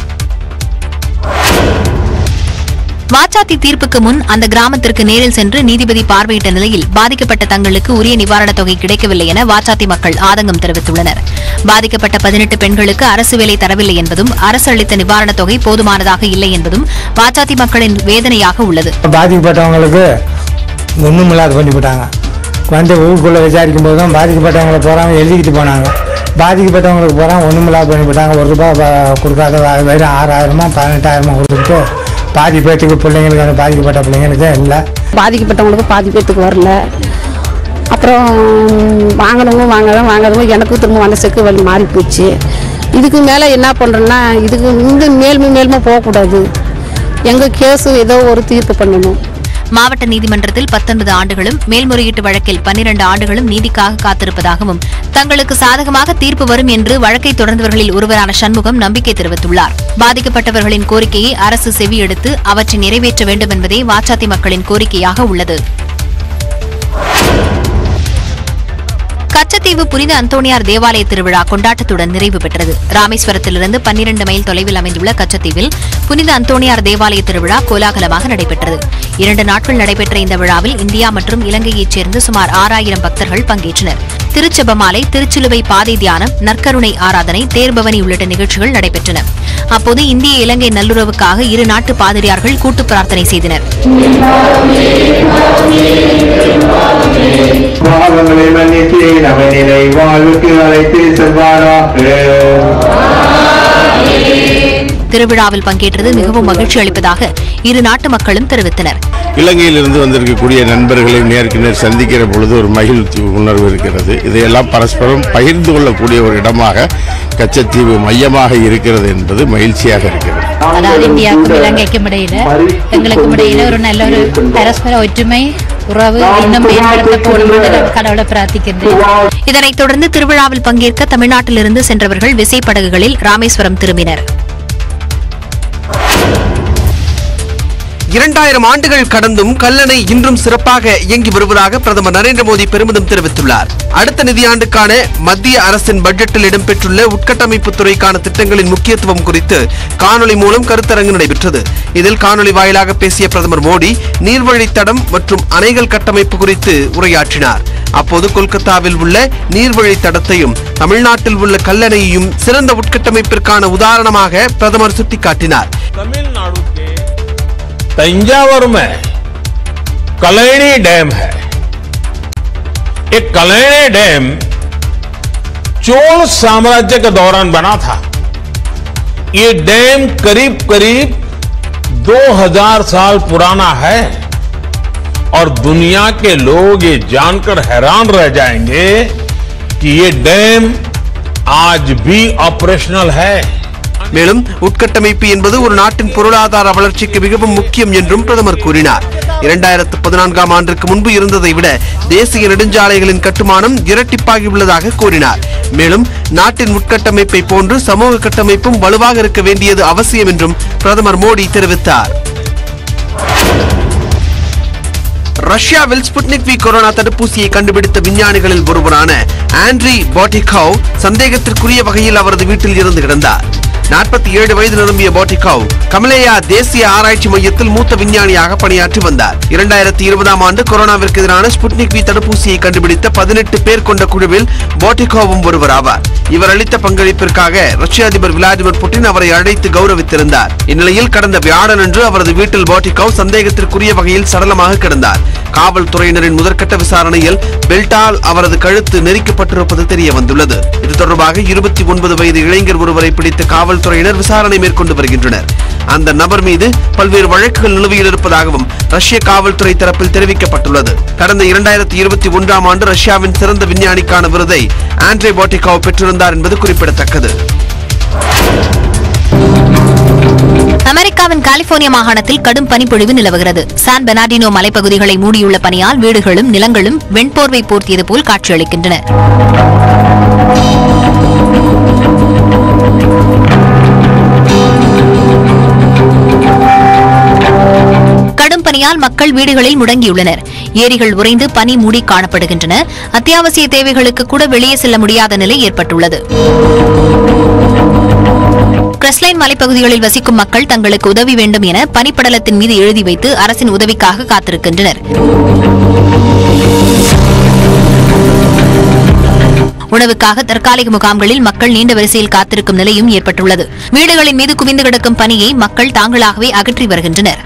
வாச்சாத்தி தீர்ப்புக்கு முன் அந்த கிராமத்திற்கு நேரில் சென்று நீதிபதி பார்வையிட்ட நிலையில் பாதிக்கப்பட்ட தங்களுக்கு உரிய நிவாரணத் தொகை கிடைக்கவில்லை என வாச்சாத்தி மக்கள் ஆதங்கம் தெரிவித்துள்ளனர் பாதிக்கப்பட்ட பதினெட்டு பெண்களுக்கு அரசு வேலை தரவில்லை என்பதும் அரசு அளித்த நிவாரணத் தொகை போதுமானதாக இல்லை என்பதும் வாச்சாத்தி மக்களின் வேதனையாக உள்ளது பாதிக்கப்பட்டவங்களுக்கு ஒன்றும் இல்லாத பண்ணி போட்டாங்க வந்து ஊருக்குள்ளே விசாரிக்கும் போது தான் பாதிக்கப்பட்டவங்களை போகிறாங்க எழுதிக்கிட்டு போனாங்க பாதிக்கப்பட்டவங்களுக்கு போகிறாங்க ஒன்றும் இல்லாத பண்ணி போட்டாங்க ஒரு ரூபாய் ப- கொடுக்காத வ- வெறும் ஆறாயிரமா பதினெட்டாயிரமா கொடுத்துட்டு பாதி பேர்த்துக்கு பிள்ளைங்களுக்கு அந்த பாதிக்கப்பட்ட பிள்ளைங்களுக்கு இல்லை பாதிக்கப்பட்டவங்களுக்கு பாதி பேத்துக்கு வரல அப்புறம் வாங்கினவங்க வாங்கதான் வாங்காதவங்க எனக்கும் திரும்ப மனசுக்கு வலி மாறி போச்சு இதுக்கு மேலே என்ன பண்ணுறோன்னா இதுக்கு இந்த மேல்மை மேல்மை போகக்கூடாது எங்கள் கேஸு ஏதோ ஒரு தீர்ப்பு பண்ணணும் மாவட்ட நீதிமன்றத்தில் பத்தொன்பது ஆண்டுகளும் மேல்முறையீட்டு வழக்கில் பன்னிரண்டு ஆண்டுகளும் நீதிக்காக காத்திருப்பதாகவும் தங்களுக்கு சாதகமாக தீர்ப்பு வரும் என்று வழக்கை தொடர்ந்தவர்களில் ஒருவரான சண்முகம் நம்பிக்கை தெரிவித்துள்ளார் பாதிக்கப்பட்டவர்களின் கோரிக்கையை அரசு செவியெடுத்து அவற்றை நிறைவேற்ற வேண்டும் என்பதே வாச்சாத்தி மக்களின் கோரிக்கையாக உள்ளது கச்சத்தீவு புனித அந்தோணியார் தேவாலய திருவிழா கொண்டாட்டத்துடன் நிறைவு பெற்றது ராமேஸ்வரத்திலிருந்து பன்னிரண்டு மைல் தொலைவில் அமைந்துள்ள கச்சத்தீவில் புனித அந்தோணியார் தேவாலய திருவிழா கோலாகலமாக நடைபெற்றது இரண்டு நாட்கள் நடைபெற்ற இந்த விழாவில் இந்தியா மற்றும் இலங்கையைச் சேர்ந்து சுமார் ஆறாயிரம் பக்தர்கள் பங்கேற்றனர் திருச்செபமாலை திருச்சிலுவை பாதை தியானம் நற்கருணை ஆராதனை தேர்பவனி உள்ளிட்ட நிகழ்ச்சிகள் நடைபெற்றன அப்போது இந்திய இலங்கை நல்லுறவுக்காக இரு நாட்டு பாதிரியார்கள் கூட்டு பிரார்த்தனை செய்தனர் பாவங்களை மன்னித்து நம்மை நிலை வாழ்வுக்கு அழைத்து செல்வாராக திருவிழாவில் பங்கேற்றது மிகவும் மகிழ்ச்சி அளிப்பதாக இரு நாட்டு மக்களும் தெரிவித்தனர் இலங்கையிலிருந்து வந்திருக்கக்கூடிய நண்பர்களை நேருக்கு நேர் சந்திக்கிற பொழுது ஒரு மகிழ்ச்சி உணர்வு இருக்கிறது இதையெல்லாம் பரஸ்பரம் பகிர்ந்து கொள்ளக்கூடிய ஒரு இடமாக கச்சத்தீவு மையமாக இருக்கிறது என்பது மகிழ்ச்சியாக இருக்கிறது அதாவது இந்தியாவுக்கும் இலங்கைக்கும் இடையில எங்களுக்கும் இடையில ஒரு நல்ல ஒரு பரஸ்பர ஒற்றுமை உறவு இன்னும் மேம்படுத்தப்படும் என்று கடவுளை பிரார்த்திக்கின்றேன் இதனைத் தொடர்ந்து திருவிழாவில் பங்கேற்க தமிழ்நாட்டிலிருந்து சென்றவர்கள் விசைப்படகுகளில் ராமேஸ்வரம் திரும்பினர் இரண்டாயிரம் ஆண்டுகள் கடந்தும் கல்லணை இன்றும் சிறப்பாக இயங்கி வருவதாக பிரதமர் நரேந்திர மோடி பெருமிதம் தெரிவித்துள்ளார் அடுத்த நிதியாண்டுக்கான மத்திய அரசின் பட்ஜெட்டில் இடம்பெற்றுள்ள உட்கட்டமைப்பு துறைக்கான திட்டங்களின் முக்கியத்துவம் குறித்து காணொலி மூலம் கருத்தரங்கு நடைபெற்றது இதில் காணொலி வாயிலாக பேசிய பிரதமர் மோடி நீர்வழித்தடம் மற்றும் அணைகள் கட்டமைப்பு குறித்து உரையாற்றினார் அப்போது கொல்கத்தாவில் உள்ள நீர்வழித்தடத்தையும் தமிழ்நாட்டில் உள்ள கல்லணையையும் சிறந்த உட்கட்டமைப்பிற்கான உதாரணமாக பிரதமர் சுட்டிக்காட்டினார் तमिलनाडु के तंजावर में कलैनी डैम है ये कलैनी डैम चोल साम्राज्य के दौरान बना था ये डैम करीब करीब 2000 साल पुराना है और दुनिया के लोग ये जानकर हैरान रह जाएंगे कि ये डैम आज भी ऑपरेशनल है மேலும் உட்கட்டமைப்பு என்பது ஒரு நாட்டின் பொருளாதார வளர்ச்சிக்கு மிகவும் முக்கியம் என்றும் பிரதமர் கூறினார் இரண்டாயிரத்து பதினான்காம் ஆண்டிற்கு முன்பு இருந்ததை விட தேசிய நெடுஞ்சாலைகளின் கட்டுமானம் இரட்டிப்பாகியுள்ளதாக கூறினார் மேலும் நாட்டின் உட்கட்டமைப்பை போன்று சமூக கட்டமைப்பும் வலுவாக இருக்க வேண்டியது அவசியம் என்றும் பிரதமர் மோடி தெரிவித்தார் ரஷ்யாவில் ஸ்புட்னிக் வி கொரோனா தடுப்பூசியை கண்டுபிடித்த விஞ்ஞானிகளில் ஒருவரான ஆண்ட்ரி பாட்டிகாவ் சந்தேகத்திற்குரிய வகையில் அவரது வீட்டில் இருந்து கிடந்தார் நாற்பத்தி ஏழு வயது நிரம்பிய பாட்டிகாவ் கமலேயா தேசிய ஆராய்ச்சி மையத்தில் மூத்த விஞ்ஞானியாக பணியாற்றி வந்தார் இரண்டாயிரத்தி இருபதாம் ஆண்டு கொரோனாவிற்கு எதிரான ஸ்புட்னிக் வி தடுப்பூசியை கண்டுபிடித்த பதினெட்டு பேர் கொண்ட குழுவில் பாட்டிகாவும் ஒருவர் ஆவார் இவர் அளித்த பங்களிப்பிற்காக ரஷ்ய அதிபர் விளாடிமிர் புட்டின் அவரை அழைத்து கௌரவித்திருந்தார் இந்நிலையில் கடந்த வியாழனன்று அவரது வீட்டில் பாட்டிகாவ் சந்தேகத்திற்குரிய வகையில் சடலமாக கிடந்தார் காவல்துறையினரின் முதற்கட்ட விசாரணையில் பெல்ட்டால் அவரது கழுத்து நெரிக்கப்பட்டிருப்பது தெரிய வந்துள்ளது இது தொடர்பாக இருபத்தி ஒன்பது வயது இளைஞர் ஒருவரை பிடித்த காவல்துறையினர் விசாரணை மேற்கொண்டு வருகின்றனர் அந்த நபர் மீது பல்வேறு வழக்குகள் நிலுவையில் இருப்பதாகவும் ரஷ்ய காவல்துறை தரப்பில் தெரிவிக்கப்பட்டுள்ளது கடந்த இரண்டாயிரத்தி இருபத்தி ஒன்றாம் ஆண்டு ரஷ்யாவின் சிறந்த விஞ்ஞானிக்கான விருதை ஆண்ட்ரே பாட்டிகாவ் பெற்றிருந்தார் என்பது குறிப்பிடத்தக்கது அமெரிக்காவின் கலிபோர்னியா மாகாணத்தில் கடும் பனிப்பொழிவு நிலவுகிறது சான் பெனார்டினோ மலைப்பகுதிகளை மூடியுள்ள பனியால் வீடுகளும் நிலங்களும் வெண்போர்வை போர்த்தியது போல் காட்சியளிக்கின்றன பனியால் மக்கள் வீடுகளில் முடங்கியுள்ளனர் ஏரிகள் உறைந்து பனி மூடி காணப்படுகின்றன அத்தியாவசிய தேவைகளுக்கு கூட வெளியே செல்ல முடியாத நிலை ஏற்பட்டுள்ளது கிரஸ்லைன் மலைப்பகுதிகளில் வசிக்கும் மக்கள் தங்களுக்கு உதவி வேண்டும் என பனிப்படலத்தின் மீது எழுதி வைத்து அரசின் உதவிக்காக காத்திருக்கின்றனர் உணவுக்காக தற்காலிக முகாம்களில் மக்கள் நீண்ட வரிசையில் காத்திருக்கும் நிலையும் ஏற்பட்டுள்ளது வீடுகளின் மீது குவிந்து கிடக்கும் பனியை மக்கள் தாங்களாகவே அகற்றி வருகின்றனர்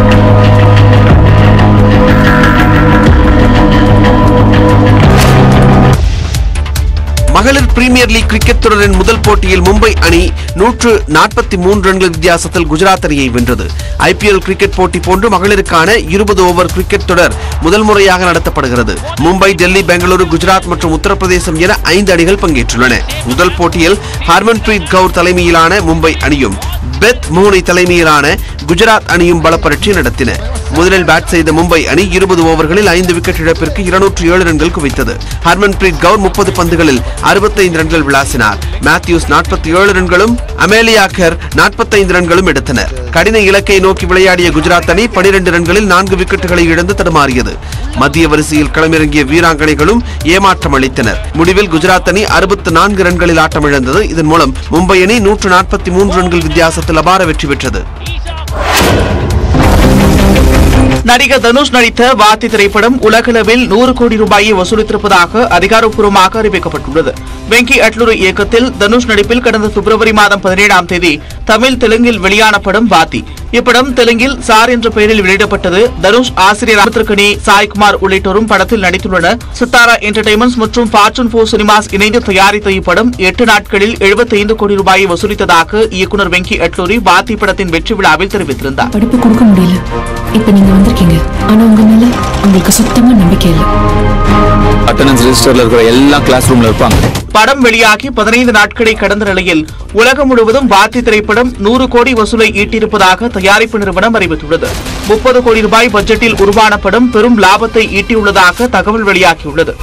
மகளிர் பிரீமியர் லீக் கிரிக்கெட் தொடரின் முதல் போட்டியில் மும்பை அணி நூற்று நாற்பத்தி மூன்று ரன்கள் வித்தியாசத்தில் குஜராத் அணியை வென்றது ஐபிஎல் கிரிக்கெட் போட்டி போன்று மகளிருக்கான இருபது ஓவர் கிரிக்கெட் தொடர் முதல் முறையாக நடத்தப்படுகிறது மும்பை டெல்லி பெங்களூரு குஜராத் மற்றும் உத்தரப்பிரதேசம் என ஐந்து அணிகள் பங்கேற்றுள்ளன முதல் போட்டியில் ஹர்மன்பிரீத் கவுர் தலைமையிலான மும்பை அணியும் பெத் மோனி தலைமையிலான குஜராத் அணியும் பலப்பரட்சி நடத்தின முதலில் பேட் செய்த மும்பை அணி இருபது ஓவர்களில் ஐந்து விக்கெட் இழப்பிற்கு இருநூற்று ஏழு ரன்கள் குவித்தது ஹர்மன்பிரீத் கவுர் முப்பது பந்துகளில் அறுபத்தைந்து ரன்கள் விளாசினார் மேத்யூஸ் நாற்பத்தி ஏழு ரன்களும் அமேலியா கர் நாற்பத்தைந்து ரன்களும் எடுத்தனர் கடின இலக்கை நோக்கி விளையாடிய குஜராத் அணி பனிரெண்டு ரன்களில் நான்கு விக்கெட்டுகளை இழந்து தடுமாறியது மத்திய வரிசையில் களமிறங்கிய வீராங்கனைகளும் ஏமாற்றம் அளித்தனர் முடிவில் குஜராத் அணி அறுபத்து நான்கு ரன்களில் ஆட்டமிழந்தது இதன் மூலம் மும்பை அணி நூற்று நாற்பத்தி மூன்று ரன்கள் வித்தியாசத்தில் அபார வெற்றி பெற்றது நடிகர் தனுஷ் நடித்த வாத்தி திரைப்படம் உலகளவில் நூறு கோடி ரூபாயை வசூலித்திருப்பதாக அதிகாரப்பூர்வமாக அறிவிக்கப்பட்டுள்ளது வெங்கி அட்லூரி இயக்கத்தில் தனுஷ் நடிப்பில் கடந்த பிப்ரவரி மாதம் பதினேழாம் தேதி தமிழ் தெலுங்கில் வெளியான படம் வாத்தி இப்படம் தெலுங்கில் சார் என்ற பெயரில் வெளியிடப்பட்டது தனுஷ் ஆசிரியர் ராமத்திருக்கணி சாய்குமார் உள்ளிட்டோரும் படத்தில் நடித்துள்ளனர் சித்தாரா என்டர்டைன்மெண்ட்ஸ் மற்றும் ஃபார்ச்சூன் போர் சினிமாஸ் இணைந்து தயாரித்த இப்படம் எட்டு நாட்களில் 75 கோடி ரூபாயை வசூலித்ததாக இயக்குநர் வெங்கி அட்லூரி வாத்தி படத்தின் வெற்றி விழாவில் தெரிவித்திருந்தார் படிப்பு கொடுக்க முடியல இப்ப நீங்க வந்திருக்கீங்க ஆனா உங்க மேல உங்களுக்கு சுத்தமா நம்பிக்கை இல்லை அட்டண்டன்ஸ் ரெஜிஸ்டர்ல இருக்கிற எல்லா கிளாஸ் ரூம்ல இருப்பாங்க படம் வெளியாகி பதினைந்து நாட்களை கடந்த நிலையில் உலகம் முழுவதும் வாத்தி திரைப்படம் நூறு கோடி வசூலை ஈட்டியிருப்பதாக தயாரிப்பு நிறுவனம் அறிவித்துள்ளது முப்பது கோடி ரூபாய் பட்ஜெட்டில் உருவான படம் பெரும் லாபத்தை ஈட்டியுள்ளதாக தகவல் வெளியாகியுள்ளது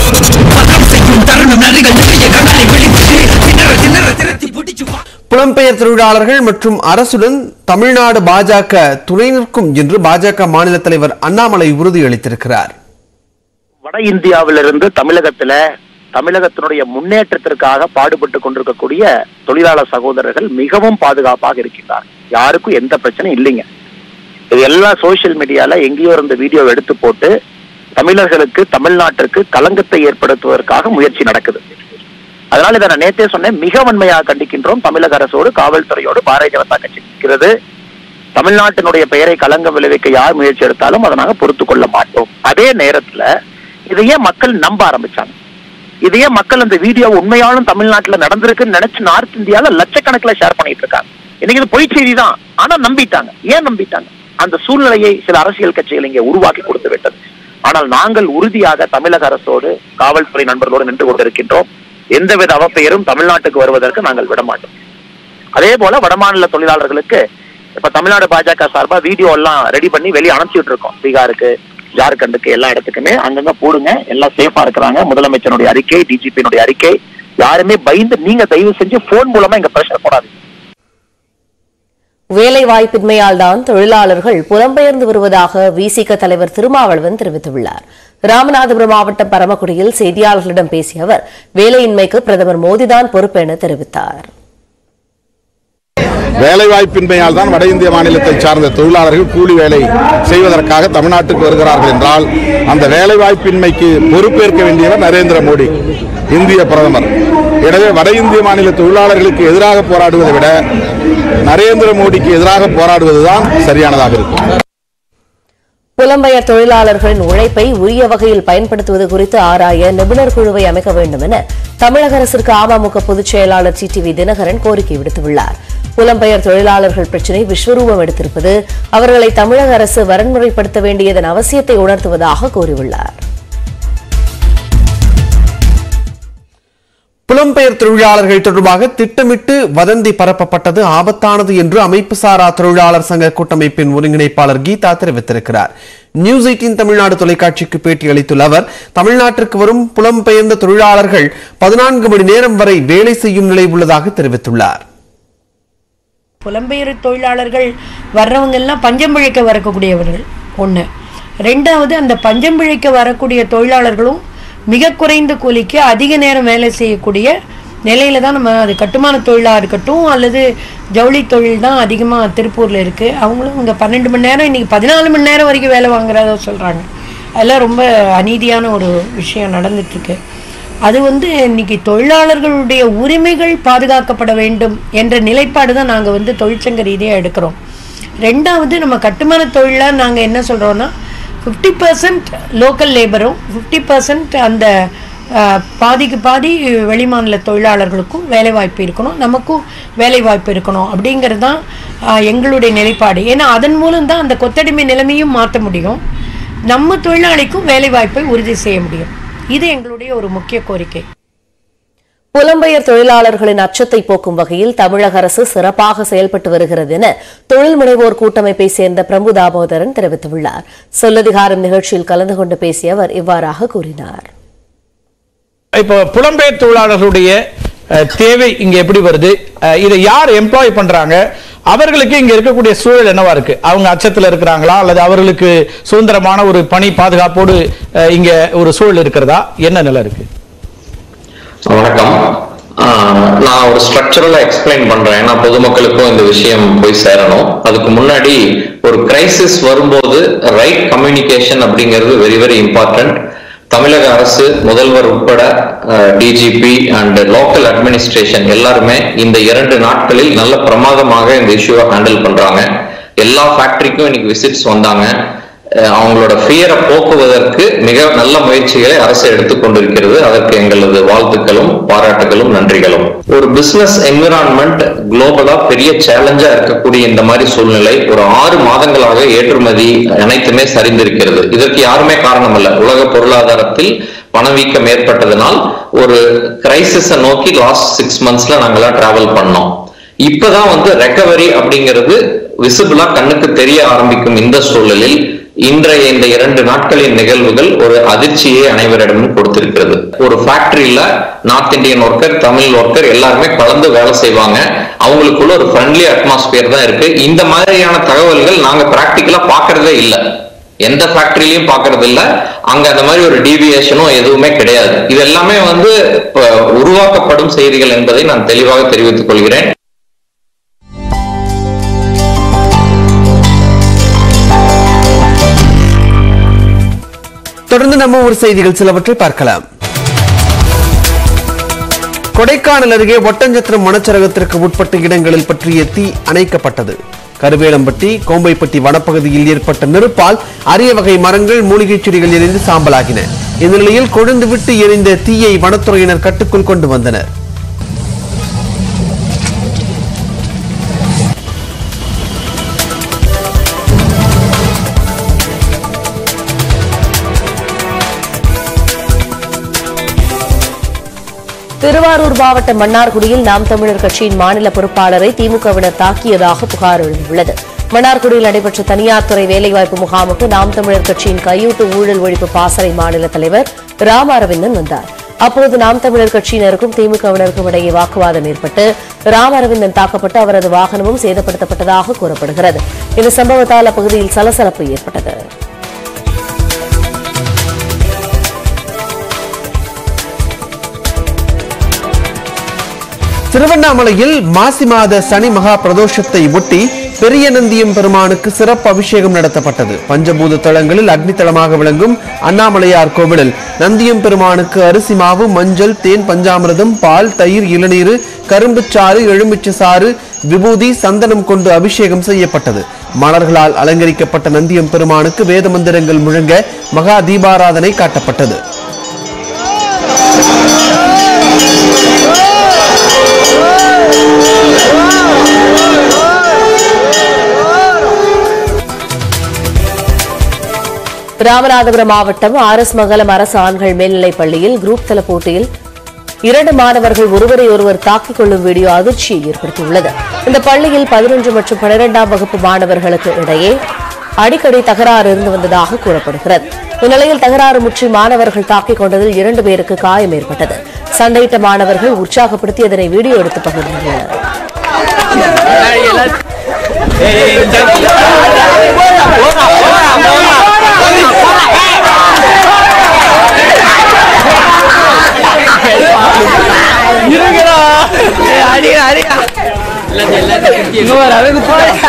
புலம்பெயர் தொழிலாளர்கள் மற்றும் அரசுடன் தமிழ்நாடு பாஜக துணை நிற்கும் என்று பாஜக மாநில தலைவர் அண்ணாமலை உறுதியளித்திருக்கிறார் வட இந்தியாவிலிருந்து தமிழகத்துல தமிழகத்தினுடைய முன்னேற்றத்திற்காக பாடுபட்டு கொண்டிருக்கக்கூடிய தொழிலாளர் சகோதரர்கள் மிகவும் பாதுகாப்பாக இருக்கின்றார் யாருக்கும் எந்த பிரச்சனையும் இல்லைங்க இது எல்லா சோசியல் மீடியால எங்கேயோ இருந்த வீடியோ எடுத்து போட்டு தமிழர்களுக்கு தமிழ்நாட்டிற்கு களங்கத்தை ஏற்படுத்துவதற்காக முயற்சி நடக்குது அதனால இதை நான் நேத்தே சொன்னேன் மிக வன்மையாக கண்டிக்கின்றோம் தமிழக அரசோடு காவல்துறையோடு பாரதிய ஜனதா கட்சி நிற்கிறது தமிழ்நாட்டினுடைய பெயரை களங்கம் விளைவிக்க யார் முயற்சி எடுத்தாலும் அதை நாங்க பொறுத்து கொள்ள மாட்டோம் அதே நேரத்துல இதையே மக்கள் நம்ப ஆரம்பிச்சாங்க இதையே மக்கள் அந்த வீடியோ உண்மையாலும் தமிழ்நாட்டுல நடந்திருக்குன்னு நினைச்சு நார்த் இந்தியால லட்சக்கணக்கில் ஷேர் பண்ணிட்டு இருக்காங்க இன்னைக்கு இது பொய் செய்தி தான் ஆனா நம்பிட்டாங்க ஏன் நம்பிட்டாங்க அந்த சூழ்நிலையை சில அரசியல் கட்சிகள் இங்கே உருவாக்கி கொடுத்து விட்டது ஆனால் நாங்கள் உறுதியாக தமிழக அரசோடு காவல்துறை நண்பர்களோடு நின்று கொண்டிருக்கின்றோம் எந்தவித அவப்பெயரும் தமிழ்நாட்டுக்கு வருவதற்கு நாங்கள் விட மாட்டோம் அதே போல வடமாநில தொழிலாளர்களுக்கு இப்ப தமிழ்நாடு பாஜக சார்பா வீடியோ எல்லாம் ரெடி பண்ணி வெளியே அனுப்பிச்சுட்டு இருக்கோம் பீகாருக்கு ஜார்க்கண்டுக்கு எல்லா இடத்துக்குமே அங்கங்க போடுங்க எல்லாம் சேஃபா இருக்கிறாங்க முதலமைச்சருடைய அறிக்கை டிஜிபியினுடைய அறிக்கை யாருமே பயந்து நீங்க தயவு செஞ்சு போன் மூலமா இங்க பிரஷர் போடாதீங்க வேலை வாய்ப்பின்மையால் தான் தொழிலாளர்கள் புலம்பெயர்ந்து வருவதாக விசிக தலைவர் திருமாவளவன் தெரிவித்துள்ளார் ராமநாதபுரம் மாவட்டம் பரமக்குடியில் செய்தியாளர்களிடம் பேசிய அவர் வேலையின்மைக்கு பிரதமர் மோடிதான் பொறுப்பு என தெரிவித்தார் வேலைவாய்ப்பின்மையால் தான் வட இந்திய மாநிலத்தை சார்ந்த தொழிலாளர்கள் கூலி வேலை செய்வதற்காக தமிழ்நாட்டுக்கு வருகிறார்கள் என்றால் அந்த வேலைவாய்ப்பின்மைக்கு பொறுப்பேற்க வேண்டியவர் நரேந்திர மோடி இந்திய பிரதமர் எனவே வட இந்திய மாநில தொழிலாளர்களுக்கு எதிராக போராடுவதை விட நரேந்திர மோடிக்கு எதிராக போராடுவதுதான் சரியானதாக இருக்கும் புலம்பெயர் தொழிலாளர்களின் உழைப்பை உரிய வகையில் பயன்படுத்துவது குறித்து ஆராய நிபுணர் குழுவை அமைக்க வேண்டும் என தமிழக அரசிற்கு அமமுக பொதுச் செயலாளர் டிடிவி தினகரன் கோரிக்கை விடுத்துள்ளார் புலம்பெயர் தொழிலாளர்கள் பிரச்சினை விஸ்வரூபம் எடுத்திருப்பது அவர்களை தமிழக அரசு வரன்முறைப்படுத்த வேண்டியதன் அவசியத்தை உணர்த்துவதாக கூறியுள்ளார் புலம்பெயர் தொழிலாளர்கள் தொடர்பாக திட்டமிட்டு வதந்தி பரப்பப்பட்டது ஆபத்தானது என்று அமைப்பு சாரா தொழிலாளர் சங்க கூட்டமைப்பின் ஒருங்கிணைப்பாளர் கீதா தெரிவித்திருக்கிறார் நியூஸ் எயிட்டின் தமிழ்நாடு தொலைக்காட்சிக்கு பேட்டி அளித்துள்ள அவர் தமிழ்நாட்டிற்கு வரும் புலம்பெயர்ந்த தொழிலாளர்கள் பதினான்கு மணி நேரம் வரை வேலை செய்யும் நிலை உள்ளதாக தெரிவித்துள்ளார் புலம்பெயர் தொழிலாளர்கள் வர்றவங்க எல்லாம் பஞ்சம் பிழைக்க வரக்கூடியவர்கள் ஒன்று ரெண்டாவது அந்த பஞ்சம் பிழைக்க வரக்கூடிய தொழிலாளர்களும் மிக குறைந்த கூலிக்கு அதிக நேரம் வேலை செய்யக்கூடிய நிலையில தான் நம்ம அது கட்டுமான தொழிலாக இருக்கட்டும் அல்லது ஜவுளி தொழில் தான் அதிகமாக திருப்பூரில் இருக்குது அவங்களும் இங்கே பன்னெண்டு மணி நேரம் இன்றைக்கி பதினாலு மணி நேரம் வரைக்கும் வேலை வாங்குறதா சொல்கிறாங்க அதெல்லாம் ரொம்ப அநீதியான ஒரு விஷயம் நடந்துட்டுருக்கு அது வந்து இன்னைக்கு தொழிலாளர்களுடைய உரிமைகள் பாதுகாக்கப்பட வேண்டும் என்ற நிலைப்பாடு தான் நாங்கள் வந்து தொழிற்சங்க ரீதியாக எடுக்கிறோம் ரெண்டாவது நம்ம கட்டுமான தொழிலாக நாங்கள் என்ன சொல்கிறோன்னா ஃபிஃப்டி பர்சன்ட் லோக்கல் லேபரும் ஃபிஃப்டி பர்சன்ட் அந்த அஹ், பாதிக்கு பாதி வெளிமாநில தொழிலாளர்களுக்கும் வேலை வாய்ப்பு இருக்கணும் நமக்கும் வேலை வாய்ப்பு இருக்கணும் அப்படிங்கிறது தான் அஹ், எங்களுடைய நிலைப்பாடு ஏன்னா அதன் மூலம் தான் அந்த கொத்தடிமை நிலைமையும் மாற்ற முடியும் நம்ம தொழிலாளிக்கும் வேலை வாய்ப்பை உறுதி செய்ய முடியும் இது எங்களுடைய ஒரு முக்கிய கோரிக்கை புலம்பெயர் தொழிலாளர்களின் அச்சத்தை போக்கும் வகையில் தமிழக அரசு சிறப்பாக செயல்பட்டு வருகிறது என தொழில் முனைவோர் கூட்டமைப்பை சேர்ந்த பிரபு தாமோதரன் தெரிவித்துள்ளார் சொல்லதிகாரம் நிகழ்ச்சியில் கலந்து கொண்டு பேசிய அவர் இவ்வாறாக கூறினார் இப்போ புலம்பெயர் தொழிலாளர்களுடைய அஹ், தேவை இங்க எப்படி வருது அஹ், இதை யார் எம்ப்ளாய் பண்றாங்க அவர்களுக்கு இங்க இருக்கக்கூடிய சூழல் என்னவா இருக்கு அவங்க அச்சத்துல இருக்கிறாங்களா அல்லது அவர்களுக்கு சுதந்திரமான ஒரு பணி பாதுகாப்போடு அஹ், இங்க ஒரு சூழல் இருக்கிறதா என்ன நிலை இருக்கு வணக்கம் ஆஹ் நான் ஒரு ஸ்ட்ரக்சரலா எக்ஸ்பிளைன் பண்றேன் ஏன்னா பொதுமக்களுக்கும் இந்த விஷயம் போய் சேரணும் அதுக்கு முன்னாடி ஒரு கிரைசிஸ் வரும்போது ரைட் கம்யூனிகேஷன் அப்படிங்கிறது வெரி வெரி இம்பார்ட்டன்ட் தமிழக அரசு முதல்வர் உட்பட டிஜிபி அண்ட் லோக்கல் அட்மினிஸ்ட்ரேஷன் எல்லாருமே இந்த இரண்டு நாட்களில் நல்ல பிரமாதமாக இந்த இஷ்யூவை ஹேண்டில் பண்றாங்க எல்லா ஃபேக்டரிக்கும் இன்னைக்கு விசிட்ஸ் வந்தாங்க அஹ் அவங்களோட ஃபியரை போக்குவதற்கு மிக நல்ல முயற்சிகளை அரசு எடுத்துக்கொண்டிருக்கிறது அதற்கு எங்களது வாழ்த்துக்களும் பாராட்டுகளும் நன்றிகளும் ஒரு பிசினஸ் என்விரான்மெண்ட் குளோபலா பெரிய சேலஞ்சா இருக்கக்கூடிய இந்த மாதிரி சூழ்நிலை ஒரு ஆறு மாதங்களாக ஏற்றுமதி அனைத்துமே சரிந்திருக்கிறது இதற்கு யாருமே காரணம் அல்ல உலக பொருளாதாரத்தில் பணவீக்கம் ஏற்பட்டதனால் ஒரு கிரைசிஸை நோக்கி லாஸ்ட் சிக்ஸ் மந்த்ஸ்ல நாங்கெல்லாம் டிராவல் பண்ணோம் இப்பதான் வந்து ரெக்கவரி அப்படிங்கிறது விசிபிளா கண்ணுக்கு தெரிய ஆரம்பிக்கும் இந்த சூழலில் இன்றைய இந்த இரண்டு நாட்களின் நிகழ்வுகள் ஒரு அதிர்ச்சியை அனைவரிடமும் கொடுத்திருக்கிறது ஒரு ஃபேக்டரியில north Indian worker Tamil worker எல்லாருமே கலந்து வேலை செய்வாங்க அவங்களுக்குள்ள ஒரு ஃப்ரெண்ட்லி அட்மாஸ்பியர் தான் இருக்கு இந்த மாதிரியான தகவல்கள் நாங்க பிராக்டிக்கலா பாக்குறதே இல்லை எந்த ஃபேக்டரிலையும் பாக்குறது இல்ல அங்க அந்த மாதிரி ஒரு டீவியேஷனும் எதுவுமே கிடையாது இது எல்லாமே வந்து இப்ப உருவாக்கப்படும் செய்திகள் என்பதை நான் தெளிவாக தெரிவித்துக் கொள்கிறேன் தொடர்ந்து நம்ம ஒரு செய்திகள் சிலவற்றை பார்க்கலாம் கொடைக்கானல் அருகே ஒட்டஞ்சத்திரம் வனச்சரகத்திற்கு உட்பட்ட இடங்களில் பற்றிய தீ அணைக்கப்பட்டது கருவேலம்பட்டி கோம்பைப்பட்டி வனப்பகுதியில் ஏற்பட்ட நெருப்பால் அரிய வகை மரங்கள் மூலிகைச் செடிகள் எரிந்து சாம்பலாகின இந்த நிலையில் கொழுந்து விட்டு எரிந்த தீயை வனத்துறையினர் கட்டுக்குள் கொண்டு வந்தனர் திருவாரூர் மாவட்டம் மன்னார்குடியில் நாம் தமிழர் கட்சியின் மாநில பொறுப்பாளரை திமுகவினர் தாக்கியதாக புகார் எழுந்துள்ளது மன்னார்குடியில் நடைபெற்ற தனியார் துறை வேலைவாய்ப்பு முகாமுக்கு நாம் தமிழர் கட்சியின் கையூட்டு ஊழல் ஒழிப்பு பாசறை மாநில தலைவர் ராம அரவிந்தன் வந்தார் அப்போது நாம் தமிழர் கட்சியினருக்கும் திமுகவினருக்கும் இடையே வாக்குவாதம் ஏற்பட்டு ராம அரவிந்தன் தாக்கப்பட்டு அவரது வாகனமும் சேதப்படுத்தப்பட்டதாக கூறப்படுகிறது இந்த சம்பவத்தால் அப்பகுதியில் சலசலப்பு ஏற்பட்டது திருவண்ணாமலையில் மாசி மாத சனி மகா பிரதோஷத்தை ஒட்டி பெரிய நந்தியம் பெருமானுக்கு சிறப்பு அபிஷேகம் நடத்தப்பட்டது பஞ்சபூத தலங்களில் அக்னித்தலமாக விளங்கும் அண்ணாமலையார் கோவிலில் நந்தியம் பெருமானுக்கு அரிசி மாவு மஞ்சள் தேன் பஞ்சாமிர்தம் பால் தயிர் இளநீர் கரும்புச்சாறு எலுமிச்சை சாறு விபூதி சந்தனம் கொண்டு அபிஷேகம் செய்யப்பட்டது மலர்களால் அலங்கரிக்கப்பட்ட நந்தியம் பெருமானுக்கு வேத மந்திரங்கள் முழங்க மகா தீபாராதனை காட்டப்பட்டது ராமநாதபுரம் மாவட்டம் ஆர் எஸ் மங்கலம் அரசு ஆண்கள் மேல்நிலைப் பள்ளியில் குரூப் தல போட்டியில் இரண்டு மாணவர்கள் ஒருவரை ஒருவர் தாக்கிக் கொள்ளும் வீடியோ அதிர்ச்சியை ஏற்படுத்தியுள்ளது இந்த பள்ளியில் பதினொன்று மற்றும் பனிரெண்டாம் வகுப்பு மாணவர்களுக்கு இடையே அடிக்கடி தகராறு இருந்து வந்ததாக கூறப்படுகிறது இந்நிலையில் தகராறு முற்றி மாணவர்கள் தாக்கிக் கொண்டதில் இரண்டு பேருக்கு காயம் ஏற்பட்டது சண்டையிட்ட மாணவர்கள் உற்சாகப்படுத்தி அதனை வீடியோ எடுத்து பகிர்ந்துள்ளனர் போடா போடா போடா இருக்குடா அடியா அடியா இங்க வர அதுக்கு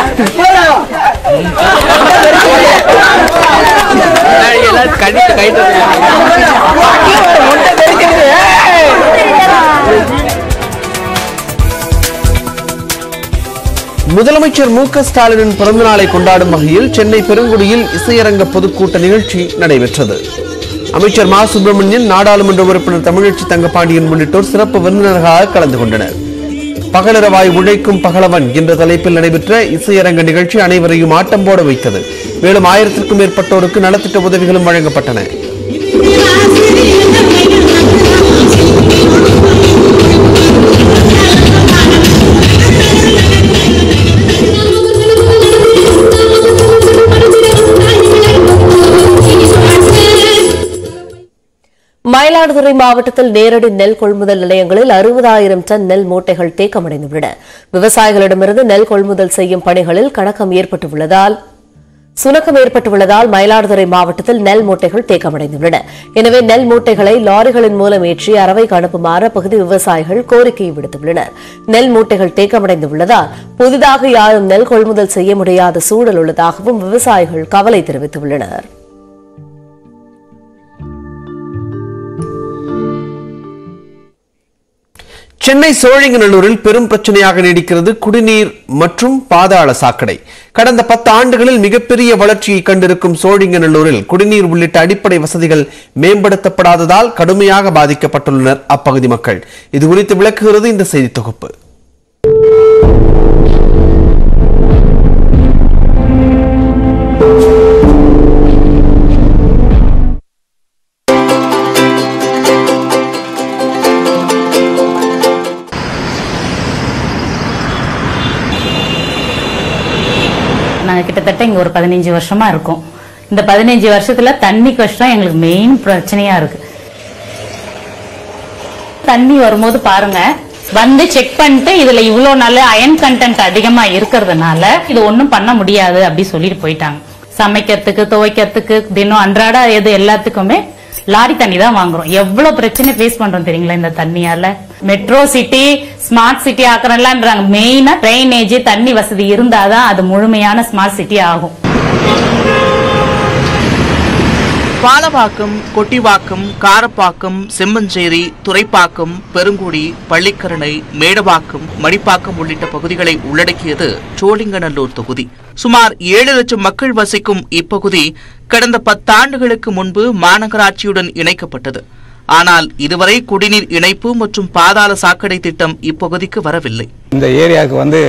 எல்லாரும் கண்டிட்டு கைட்டு முதலமைச்சர் மு க ஸ்டாலினின் பிறந்தநாளை கொண்டாடும் வகையில் சென்னை பெருங்குடியில் இசையரங்க பொதுக்கூட்ட நிகழ்ச்சி நடைபெற்றது அமைச்சர் மா சுப்பிரமணியன் நாடாளுமன்ற உறுப்பினர் தமிழச்சி தங்கப்பாண்டியன் உள்ளிட்டோர் சிறப்பு விருந்தினர்களாக கலந்து கொண்டனர் பகலிரவாய் உழைக்கும் பகலவன் என்ற தலைப்பில் நடைபெற்ற இசையரங்க நிகழ்ச்சி அனைவரையும் ஆட்டம் போட வைத்தது மேலும் ஆயிரத்திற்கும் மேற்பட்டோருக்கு நலத்திட்ட உதவிகளும் வழங்கப்பட்டன மயிலாடுதுறை மாவட்டத்தில் நேரடி நெல் கொள்முதல் நிலையங்களில் அறுபதாயிரம் டன் நெல் மூட்டைகள் தேக்கமடைந்துள்ளன விவசாயிகளிடமிருந்து நெல் கொள்முதல் செய்யும் பணிகளில் கணக்கம் ஏற்பட்டுள்ளதால் சுணக்கம் ஏற்பட்டுள்ளதால் மயிலாடுதுறை மாவட்டத்தில் நெல் மூட்டைகள் தேக்கமடைந்துள்ளன எனவே நெல் மூட்டைகளை லாரிகளின் மூலம் ஏற்றி அரவைக்கு அனுப்புமாறு அப்பகுதி விவசாயிகள் கோரிக்கை விடுத்துள்ளனர் நெல் மூட்டைகள் தேக்கமடைந்துள்ளதால் புதிதாக யாரும் நெல் கொள்முதல் செய்ய முடியாத சூழல் உள்ளதாகவும் விவசாயிகள் கவலை தெரிவித்துள்ளனர் சென்னை சோழிங்கநல்லூரில் பெரும் பிரச்சனையாக நீடிக்கிறது குடிநீர் மற்றும் பாதாள சாக்கடை கடந்த பத்து ஆண்டுகளில் மிகப்பெரிய வளர்ச்சியை கண்டிருக்கும் சோழிங்கநல்லூரில் குடிநீர் உள்ளிட்ட அடிப்படை வசதிகள் மேம்படுத்தப்படாததால் கடுமையாக பாதிக்கப்பட்டுள்ளனர் அப்பகுதி மக்கள் இது குறித்து விளக்குகிறது இந்த செய்தி தொகுப்பு நாங்கள் கிட்டத்தட்ட இங்கே ஒரு பதினஞ்சு வருஷமா இருக்கோம் இந்த பதினஞ்சு வருஷத்துல தண்ணி கஷ்டம் எங்களுக்கு மெயின் பிரச்சனையா இருக்கு தண்ணி வரும்போது பாருங்க வந்து செக் பண்ணிட்டு இதுல இவ்வளவு நல்ல அயன் கண்டென்ட் அதிகமா இருக்கிறதுனால இது ஒண்ணும் பண்ண முடியாது அப்படி சொல்லிட்டு போயிட்டாங்க சமைக்கிறதுக்கு துவைக்கிறதுக்கு தினம் அன்றாட எது எல்லாத்துக்குமே லாரி தண்ணி தான் வாங்குறோம் எவ்வளவு பிரச்சனை ஃபேஸ் பண்றோம் தெரியுங்களா இந்த தண்ணியால மெட்ரோ சிட்டி ஸ்மார்ட் சிட்டி ஆக்குறலான்றாங்க மெயினா ட்ரைனேஜ் தண்ணி வசதி இருந்தாதான் அது முழுமையான ஸ்மார்ட் சிட்டி ஆகும் பாலவாக்கம் கொட்டிவாக்கம் காரப்பாக்கம் செம்மஞ்சேரி துறைப்பாக்கம் பெருங்குடி பள்ளிக்கரணை மேடவாக்கம் மணிப்பாக்கம் உள்ளிட்ட பகுதிகளை உள்ளடக்கியது சோழிங்கநல்லூர் தொகுதி சுமார் ஏழு லட்சம் மக்கள் வசிக்கும் இப்பகுதி கடந்த பத்தாண்டுகளுக்கு முன்பு மாநகராட்சியுடன் இணைக்கப்பட்டது ஆனால் இதுவரை குடிநீர் இணைப்பு மற்றும் பாதாள சாக்கடை திட்டம் இப்பகுதிக்கு வரவில்லை இந்த ஏரியாவுக்கு வந்து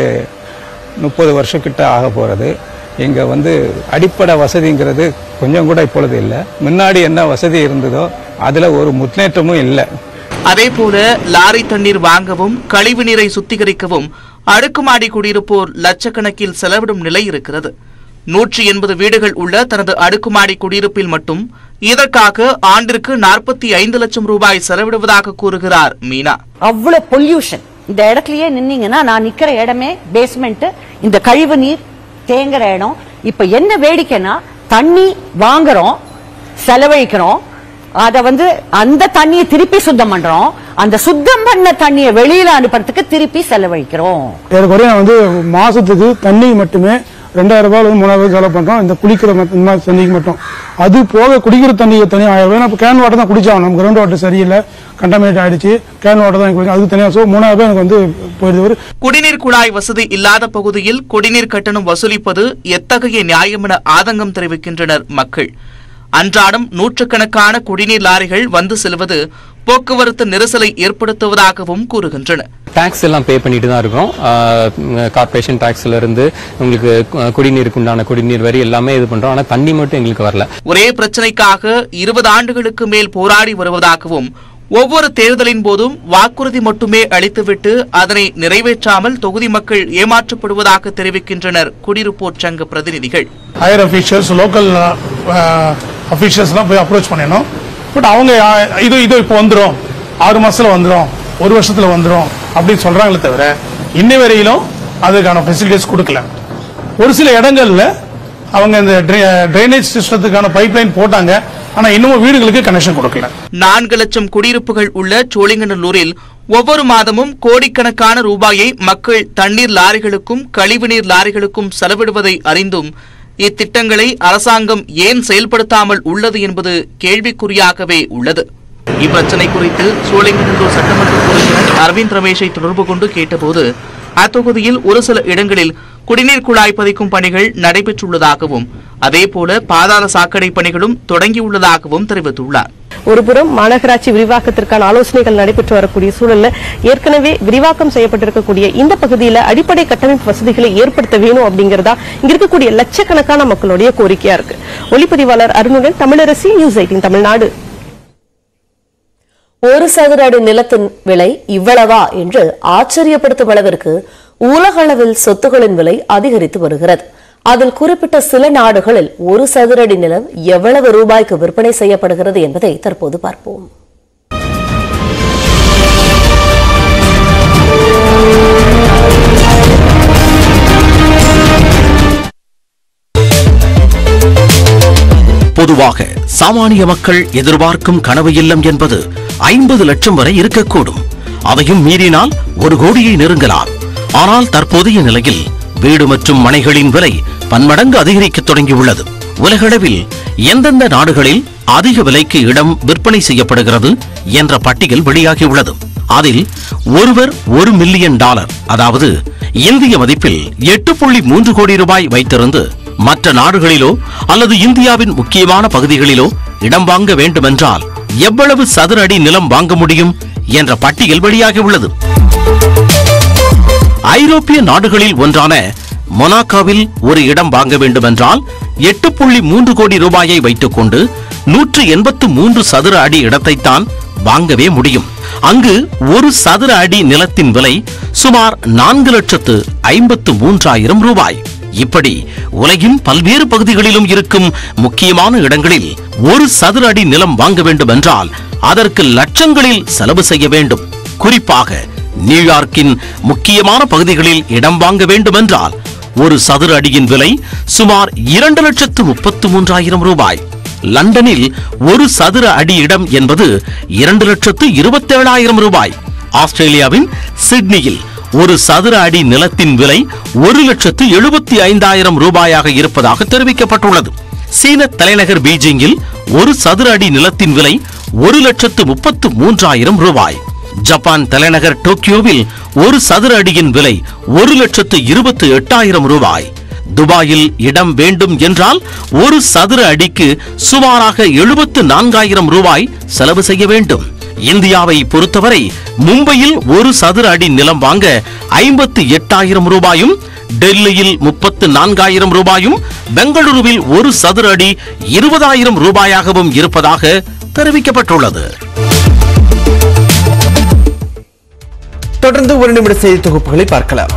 முப்பது வருஷம் கிட்ட ஆக போகிறது இங்கே வந்து அடிப்படை வசதிங்கிறது கொஞ்சம் கூட இப்பொழுது இல்லை முன்னாடி என்ன வசதி இருந்ததோ அதில் ஒரு முன்னேற்றமும் இல்லை அதேபோல லாரி தண்ணீர் வாங்கவும் கழிவு நீரை சுத்திகரிக்கவும் அடுக்குமாடி குடியிருப்போர் லட்சக்கணக்கில் செலவிடும் நிலை இருக்கிறது நூற்றி எண்பது வீடுகள் உள்ள தனது அடுக்குமாடி குடியிருப்பில் மட்டும் இதற்காக ஆண்டிற்கு நாற்பத்தி ஐந்து லட்சம் ரூபாய் செலவிடுவதாக கூறுகிறார் மீனா அவ்வளவு பொல்யூஷன் இந்த இடத்துலயே நின்னீங்கன்னா நான் நிக்கிற இடமே பேஸ்மெண்ட் இந்த கழிவு நீர் தேங்குற இடம் இப்ப என்ன வேடிக்கைன்னா தண்ணி வாங்குறோம் செலவழிக்கிறோம் அத வந்து அந்த தண்ணியை திருப்பி சுத்தம் பண்றோம் அந்த சுத்தம் பண்ண தண்ணியை வெளியில அனுப்புறதுக்கு திருப்பி செலவழிக்கிறோம் ஏறக்குறைய வந்து மாசத்துக்கு தண்ணி மட்டுமே ரெண்டாயிரம் ரூபாய் அல்லது மூணாயிரம் ரூபாய் செலவு பண்றோம் இந்த குளிக்கிற மத்த- இந்த மாதிரி தண்ணிக்கு மட்டும் அது போக குடிக்கிற தண்ணிக்கு தனியாக ஆயிரம் ரூபாய் நம்ம கேன் வாட்டர் தான் குடிச்சாகும் நம்ம கிரவுண்ட் வாட்டர் சரியில்லை கண்டமினேட் ஆயிடுச்சு கேன் வாட்டர் தான் எனக்கு அதுக்கு தனியாக ஸோ மூணாயிரம் ரூபாய் எனக்கு வந்து போயிடுது ஒரு குடிநீர் குழாய் வசதி இல்லாத பகுதியில் குடிநீர் கட்டணம் வசூலிப்பது எத்தகைய நியாயம் என ஆதங்கம் தெரிவிக்கின்றனர் மக்கள் அன்றாடம் நூற்றுக்கணக்கான குடிநீர் லாரிகள் வந்து செல்வது போக்குவரத்து நெரிசலை ஏற்படுத்துவதாகவும் கூறுகின்றன டாக்ஸ் எல்லாம் பே பண்ணிட்டு தான் இருக்கோம் கார்பரேஷன் டாக்ஸ்ல இருந்து உங்களுக்கு கு- குடிநீருக்கு உண்டான குடிநீர் வரி எல்லாமே இது பண்றோம் ஆனா தண்ணி மட்டும் எங்களுக்கு வரல ஒரே பிரச்சனைக்காக இருபது ஆண்டுகளுக்கு மேல் போராடி வருவதாகவும் ஒவ்வொரு தேர்தலின் போதும் வாக்குறுதி மட்டுமே அளித்துவிட்டு அதனை நிறைவேற்றாமல் தொகுதி மக்கள் ஏமாற்றப்படுவதாக தெரிவிக்கின்றனர் குடியிருப்போர் சங்க பிரதிநிதிகள் ஹையர் அஃபீஷியல்ஸ் லோக்கல் அஃபீஷியல்ஸ்லாம் போய் அப்ரோச் பண்ணினோம் பட் அவங்க ஆ, இது இது இப்போ வந்துடும் ஆறு மாசத்துல வந்துடும் ஒரு வருஷத்துல வந்துடும் அப்படின்னு சொல்றாங்களே தவிர இன்னை வரையிலும் அதுக்கான ஃபெசிலிட்டிஸ் கொடுக்கல ஒரு சில இடங்கள்ல அவங்க இந்த ட்ரைனேஜ் சிஸ்டத்துக்கான பைப்லைன் போட்டாங்க ஆனா இன்னமும் வீடுகளுக்கு கனெக்ஷன் கொடுக்கல நான்கு லட்சம் குடியிருப்புகள் உள்ள சோழிங்கநல்லூரில் ஒவ்வொரு மாதமும் கோடிக்கணக்கான ரூபாயை மக்கள் தண்ணீர் லாரிகளுக்கும் கழிவுநீர் லாரிகளுக்கும் செலவிடுவதை அறிந்தும் இத்திட்டங்களை அரசாங்கம் ஏன் செயல்படுத்தாமல் உள்ளது என்பது கேள்விக்குறியாகவே உள்ளது இப்பிரச்சினை குறித்து சோழிங்கநல்லூர் சட்டமன்ற உறுப்பினர் அரவிந்த் ரமேஷை தொடர்பு கொண்டு கேட்டபோது அத்தொகுதியில் ஒரு சில இடங்களில் குடிநீர் குழாய் பதிக்கும் பணிகள் நடைபெற்றுள்ளதாகவும் அதேபோல பாதாள சாக்கடை பணிகளும் தொடங்கியுள்ளதாகவும் தெரிவித்துள்ளார் ஒருபுறம் மாநகராட்சி விரிவாக்கத்திற்கான ஆலோசனைகள் நடைபெற்று வரக்கூடிய சூழல்ல ஏற்கனவே விரிவாக்கம் செய்யப்பட்டிருக்கக்கூடிய இந்த பகுதியில அடிப்படை கட்டமைப்பு வசதிகளை ஏற்படுத்த வேணும் அப்படிங்கறதா இங்க இருக்கக்கூடிய லட்சக்கணக்கான மக்களுடைய கோரிக்கையா இருக்கு ஒளிப்பதிவாளர் அருணுடன் தமிழரசி நியூஸ் எயிட்டின் தமிழ்நாடு ஒரு சதுர அடி நிலத்தின் விலை இவ்வளவா என்று ஆச்சரியப்படுத்தும் அளவிற்கு உலக அளவில் சொத்துகளின் விலை அதிகரித்து வருகிறது அதில் குறிப்பிட்ட சில நாடுகளில் ஒரு சதுர அடி நிலம் எவ்வளவு ரூபாய்க்கு விற்பனை செய்யப்படுகிறது என்பதை தற்போது பார்ப்போம் பொதுவாக சாமானிய மக்கள் எதிர்பார்க்கும் கனவு இல்லம் என்பது ஐம்பது லட்சம் வரை இருக்கக்கூடும் அதையும் மீறினால் ஒரு கோடியை நெருங்கலாம் ஆனால் தற்போதைய நிலையில் வீடு மற்றும் மனைகளின் விலை பன்மடங்கு அதிகரிக்கத் தொடங்கியுள்ளது உலகளவில் எந்தெந்த நாடுகளில் அதிக விலைக்கு இடம் விற்பனை செய்யப்படுகிறது என்ற பட்டியல் வெளியாகியுள்ளது அதில் ஒருவர் ஒரு மில்லியன் டாலர் அதாவது இந்திய மதிப்பில் எட்டு புள்ளி மூன்று கோடி ரூபாய் வைத்திருந்து மற்ற நாடுகளிலோ அல்லது இந்தியாவின் முக்கியமான பகுதிகளிலோ இடம் வாங்க வேண்டுமென்றால் எவ்வளவு சதுர அடி நிலம் வாங்க முடியும் என்ற பட்டியல் வெளியாகியுள்ளது ஐரோப்பிய நாடுகளில் ஒன்றான மொனாக்கோவில் ஒரு இடம் வாங்க வேண்டுமென்றால் எட்டு புள்ளி மூன்று கோடி ரூபாயை வைத்துக்கொண்டு நூற்று எண்பத்து மூன்று சதுர அடி இடத்தைத்தான் வாங்கவே முடியும் அங்கு ஒரு சதுர அடி நிலத்தின் விலை சுமார் நான்கு லட்சத்து ஐம்பத்து மூன்றாயிரம் ரூபாய் இப்படி உலகின் பல்வேறு பகுதிகளிலும் இருக்கும் முக்கியமான இடங்களில் ஒரு சதுர அடி நிலம் வாங்க வேண்டுமென்றால் அதற்கு லட்சங்களில் செலவு செய்ய வேண்டும் குறிப்பாக நியூயார்க்கின் முக்கியமான பகுதிகளில் இடம் வாங்க வேண்டுமென்றால் ஒரு சதுர அடியின் விலை சுமார் இரண்டு லட்சத்து முப்பத்து மூன்றாயிரம் ரூபாய் லண்டனில் ஒரு சதுர அடி இடம் என்பது இரண்டு லட்சத்து இருபத்தேழாயிரம் ரூபாய் ஆஸ்திரேலியாவின் சிட்னியில் ஒரு சதுர அடி நிலத்தின் விலை ஒரு லட்சத்து எழுபத்தி ஐந்தாயிரம் ரூபாயாக இருப்பதாக தெரிவிக்கப்பட்டுள்ளது சீன தலைநகர் பீஜிங்கில் ஒரு சதுர அடி நிலத்தின் விலை ஒரு லட்சத்து முப்பத்து மூன்றாயிரம் ரூபாய் ஜப்பான் தலைநகர் டோக்கியோவில் ஒரு சதுர அடியின் விலை ஒரு லட்சத்து இருபத்து எட்டாயிரம் ரூபாய் துபாயில் இடம் வேண்டும் என்றால் ஒரு சதுர அடிக்கு சுமாராக எழுபத்து நான்காயிரம் ரூபாய் செலவு செய்ய வேண்டும் இந்தியாவை பொறுத்தவரை மும்பையில் ஒரு சதுர அடி நிலம் வாங்க ஐம்பத்து எட்டாயிரம் ரூபாயும் டெல்லியில் முப்பத்து நான்காயிரம் ரூபாயும் பெங்களூருவில் ஒரு சதுர அடி இருபதாயிரம் ரூபாயாகவும் இருப்பதாக தெரிவிக்கப்பட்டுள்ளது தொடர்ந்து ஒரு நிமிட செய்தி தொகுப்புகளை பார்க்கலாம்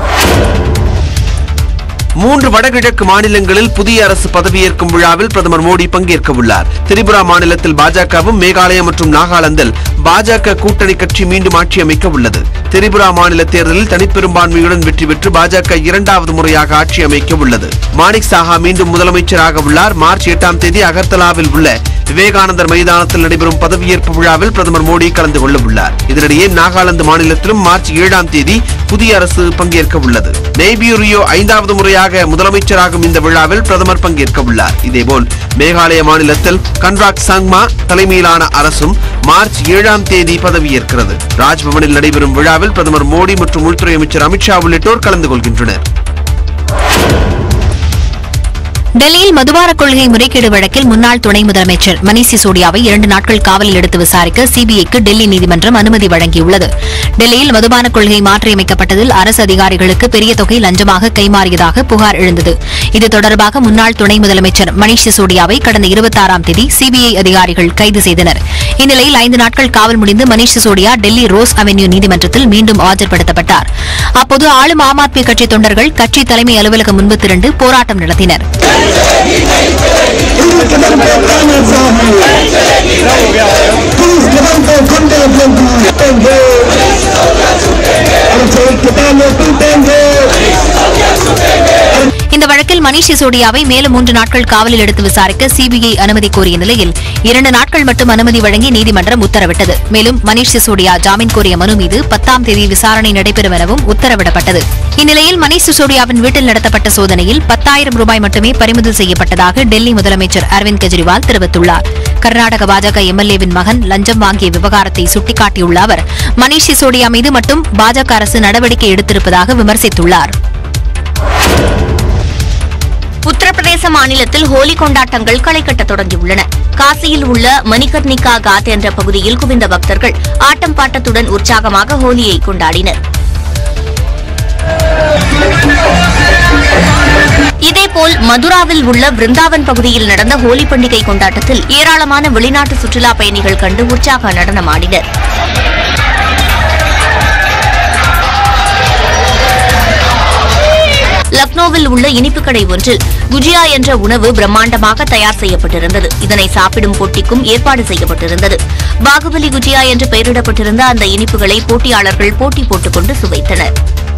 மூன்று வடகிழக்கு மாநிலங்களில் புதிய அரசு பதவியேற்கும் விழாவில் பிரதமர் மோடி பங்கேற்க உள்ளார் திரிபுரா மாநிலத்தில் பாஜகவும் மேகாலயா மற்றும் நாகாலாந்தில் பாஜக கூட்டணி கட்சி மீண்டும் ஆட்சி அமைக்க உள்ளது திரிபுரா மாநில தேர்தலில் தனிப்பெரும்பான்மையுடன் வெற்றி பெற்று பாஜக இரண்டாவது முறையாக ஆட்சி அமைக்க உள்ளது மாணிக் சாஹா மீண்டும் முதலமைச்சராக உள்ளார் மார்ச் எட்டாம் தேதி அகர்தலாவில் உள்ள விவேகானந்தர் மைதானத்தில் நடைபெறும் பதவியேற்பு விழாவில் பிரதமர் மோடி கலந்து கொள்ள உள்ளார் இதனிடையே நாகாலாந்து மாநிலத்திலும் மார்ச் ஏழாம் தேதி புதிய அரசு பங்கேற்க உள்ளது நெய்பியூரியோ ஐந்தாவது முறையாக முதலமைச்சராகும் இந்த விழாவில் பிரதமர் பங்கேற்க உள்ளார் இதேபோல் மேகாலய மாநிலத்தில் கன்ராக் சங்மா தலைமையிலான அரசும் மார்ச் ஏழாம் தேதி பதவியேற்கிறது ராஜ்பவனில் நடைபெறும் விழாவில் பிரதமர் மோடி மற்றும் உள்துறை அமைச்சர் அமித்ஷா உள்ளிட்டோர் கலந்து கொள்கின்றனர் டெல்லியில் மதுபான கொள்கை முறைகேடு வழக்கில் முன்னாள் துணை முதலமைச்சர் மணீஷ் சிசோடியாவை இரண்டு நாட்கள் காவலில் எடுத்து விசாரிக்க சிபிஐக்கு டெல்லி நீதிமன்றம் அனுமதி வழங்கியுள்ளது டெல்லியில் மதுபான கொள்கை மாற்றியமைக்கப்பட்டதில் அரசு அதிகாரிகளுக்கு பெரிய தொகை லஞ்சமாக கைமாறியதாக புகார் எழுந்தது இது தொடர்பாக முன்னாள் துணை முதலமைச்சர் மணீஷ் சிசோடியாவை கடந்த இருபத்தாறாம் தேதி சிபிஐ அதிகாரிகள் கைது செய்தனர் இந்நிலையில் ஐந்து நாட்கள் காவல் முடிந்து மணீஷ் சிசோடியா டெல்லி ரோஸ் அவென்யூ நீதிமன்றத்தில் மீண்டும் ஆஜர்படுத்தப்பட்டார் அப்போது ஆளும் ஆம் ஆத்மி கட்சி தொண்டர்கள் கட்சி தலைமை அலுவலகம் முன்பு திரண்டு போராட்டம் நடத்தினர் இந்த வழக்கில் வழக்கில் மணீஷ் சிசோடியாவை மேலும் மூன்று நாட்கள் காவலில் எடுத்து விசாரிக்க சிபிஐ அனுமதி கோரிய நிலையில் இரண்டு நாட்கள் மட்டும் அனுமதி வழங்கி நீதிமன்றம் உத்தரவிட்டது மேலும் மணீஷ் சிசோடியா ஜாமீன் கோரிய மனு மீது பத்தாம் தேதி விசாரணை நடைபெறும் எனவும் உத்தரவிடப்பட்டது இந்நிலையில் மணீஷ் சிசோடியாவின் வீட்டில் நடத்தப்பட்ட சோதனையில் பத்தாயிரம் ரூபாய் மட்டுமே பறிமுதல் செய்யப்பட்டதாக டெல்லி முதலமைச்சர் அரவிந்த் கெஜ்ரிவால் தெரிவித்துள்ளார் கர்நாடக பாஜக எம்எல்ஏவின் மகன் லஞ்சம் வாங்கிய விவகாரத்தை சுட்டிக்காட்டியுள்ள அவர் மணீஷ் சிசோடியா மீது மட்டும் பாஜக அரசு நடவடிக்கை எடுத்திருப்பதாக விமர்சித்துள்ளார் உத்தரப்பிரதேச மாநிலத்தில் ஹோலி கொண்டாட்டங்கள் களை கட்ட தொடங்கியுள்ளன காசியில் உள்ள மணிகர்ணிகா காட் என்ற பகுதியில் குவிந்த பக்தர்கள் ஆட்டம் பாட்டத்துடன் உற்சாகமாக ஹோலியை கொண்டாடினர் இதேபோல் மதுராவில் உள்ள பிருந்தாவன் பகுதியில் நடந்த ஹோலி பண்டிகை கொண்டாட்டத்தில் ஏராளமான வெளிநாட்டு சுற்றுலா பயணிகள் கண்டு உற்சாக நடனமாடினர் லக்னோவில் உள்ள இனிப்பு கடை ஒன்றில் குஜியா என்ற உணவு பிரம்மாண்டமாக தயார் செய்யப்பட்டிருந்தது இதனை சாப்பிடும் போட்டிக்கும் ஏற்பாடு செய்யப்பட்டிருந்தது பாகுபலி குஜியா என்று பெயரிடப்பட்டிருந்த அந்த இனிப்புகளை போட்டியாளர்கள் போட்டி போட்டுக்கொண்டு சுவைத்தனர்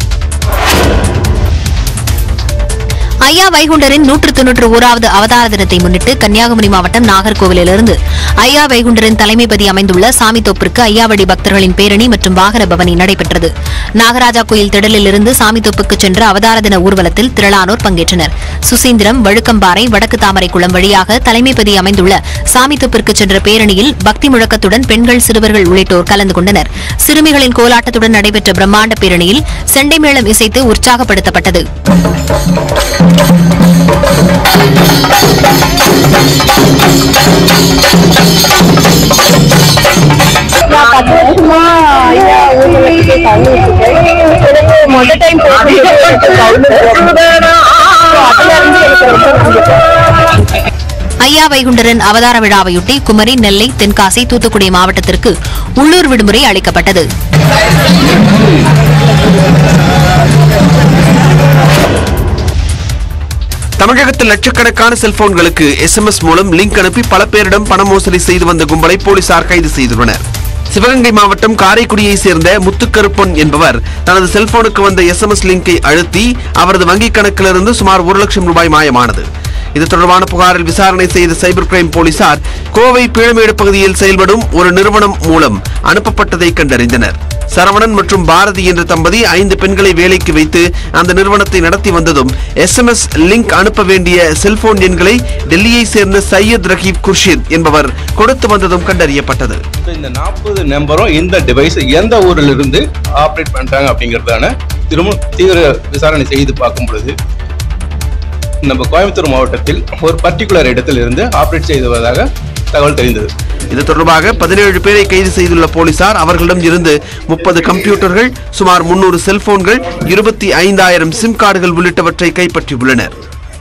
ஐயா வைகுண்டரின் நூற்று தொன்னூற்று ஓராவது அவதார தினத்தை முன்னிட்டு கன்னியாகுமரி மாவட்டம் நாகர்கோவிலிலிருந்து ஐயா வைகுண்டரின் தலைமைப்பதி அமைந்துள்ள சாமித்தோப்பிற்கு ஐயாவடி பக்தர்களின் பேரணி மற்றும் வாகன பவனி நடைபெற்றது நாகராஜா கோயில் திடலில் இருந்து சாமித்தோப்புக்கு சென்ற அவதார தின ஊர்வலத்தில் திரளானோர் பங்கேற்றனர் சுசீந்திரம் வழுக்கம்பாறை வடக்கு தாமரைக்குளம் வழியாக தலைமைப்பதி அமைந்துள்ள சாமித்தோப்பிற்கு சென்ற பேரணியில் பக்தி முழக்கத்துடன் பெண்கள் சிறுவர்கள் உள்ளிட்டோர் கலந்து கொண்டனர் சிறுமிகளின் கோலாட்டத்துடன் நடைபெற்ற பிரம்மாண்ட பேரணியில் செண்டை மேளம் இசைத்து உற்சாகப்படுத்தப்பட்டது நான் பத்து வருஷமா ஐயா ஊர்வலத்துக்கு கலந்து வச்சிருக்கேன் எனக்கு முதல் டைம் அதுல இருந்து எனக்கு ரொம்ப பிடிக்கும் ஐயா வைகுண்டரன் அவதார விழாவையொட்டி குமரி நெல்லை தென்காசி தூத்துக்குடி மாவட்டத்திற்கு உள்ளூர் விடுமுறை அளிக்கப்பட்டது தமிழகத்தில் லட்சக்கணக்கான செல்போன்களுக்கு எஸ்எம்எஸ் மூலம் லிங்க் அனுப்பி பல பேரிடம் பண மோசடி செய்து வந்த கும்பலை போலீசார் கைது செய்துள்ளனர் சிவகங்கை மாவட்டம் காரைக்குடியை சேர்ந்த முத்துக்கருப்பன் என்பவர் தனது செல்போனுக்கு வந்த எஸ்எம்எஸ் லிங்கை அழுத்தி அவரது வங்கிக் கணக்கிலிருந்து சுமார் ஒரு லட்சம் ரூபாய் மாயமானது இது தொடர்பான புகாரில் விசாரணை செய்த சைபர் கிரைம் போலீசார் கோவை பீளமேடு பகுதியில் செயல்படும் ஒரு நிறுவனம் மூலம் அனுப்பப்பட்டதை கண்டறிந்தனர் சரவணன் மற்றும் பாரதி என்ற தம்பதி ஐந்து பெண்களை வேலைக்கு வைத்து அந்த நிறுவனத்தை நடத்தி வந்ததும் எஸ்எம்எஸ் லிங்க் அனுப்ப வேண்டிய செல்போன் எண்களை டெல்லியை சேர்ந்த சையத் ரஹீப் குர்ஷித் என்பவர் கொடுத்து வந்ததும் கண்டறியப்பட்டது இந்த நாற்பது நம்பரும் இந்த டிவைஸ் எந்த ஊரில் இருந்து ஆப்ரேட் பண்றாங்க அப்படிங்கறதான திரும்ப தீவிர விசாரணை செய்து பார்க்கும் பொழுது நம்ம கோயம்புத்தூர் மாவட்டத்தில் ஒரு பர்டிகுலர் இடத்தில் இருந்து ஆப்ரேட் செய்து வருவதாக தகவல் தெரிந்தது இது தொடர்பாக பதினேழு பேரை கைது செய்துள்ள போலீசார் அவர்களிடம் இருந்து முப்பது கம்ப்யூட்டர்கள் சுமார் முன்னூறு செல்போன்கள் இருபத்தி ஐந்தாயிரம் சிம் கார்டுகள் உள்ளிட்டவற்றை கைப்பற்றியுள்ளனர்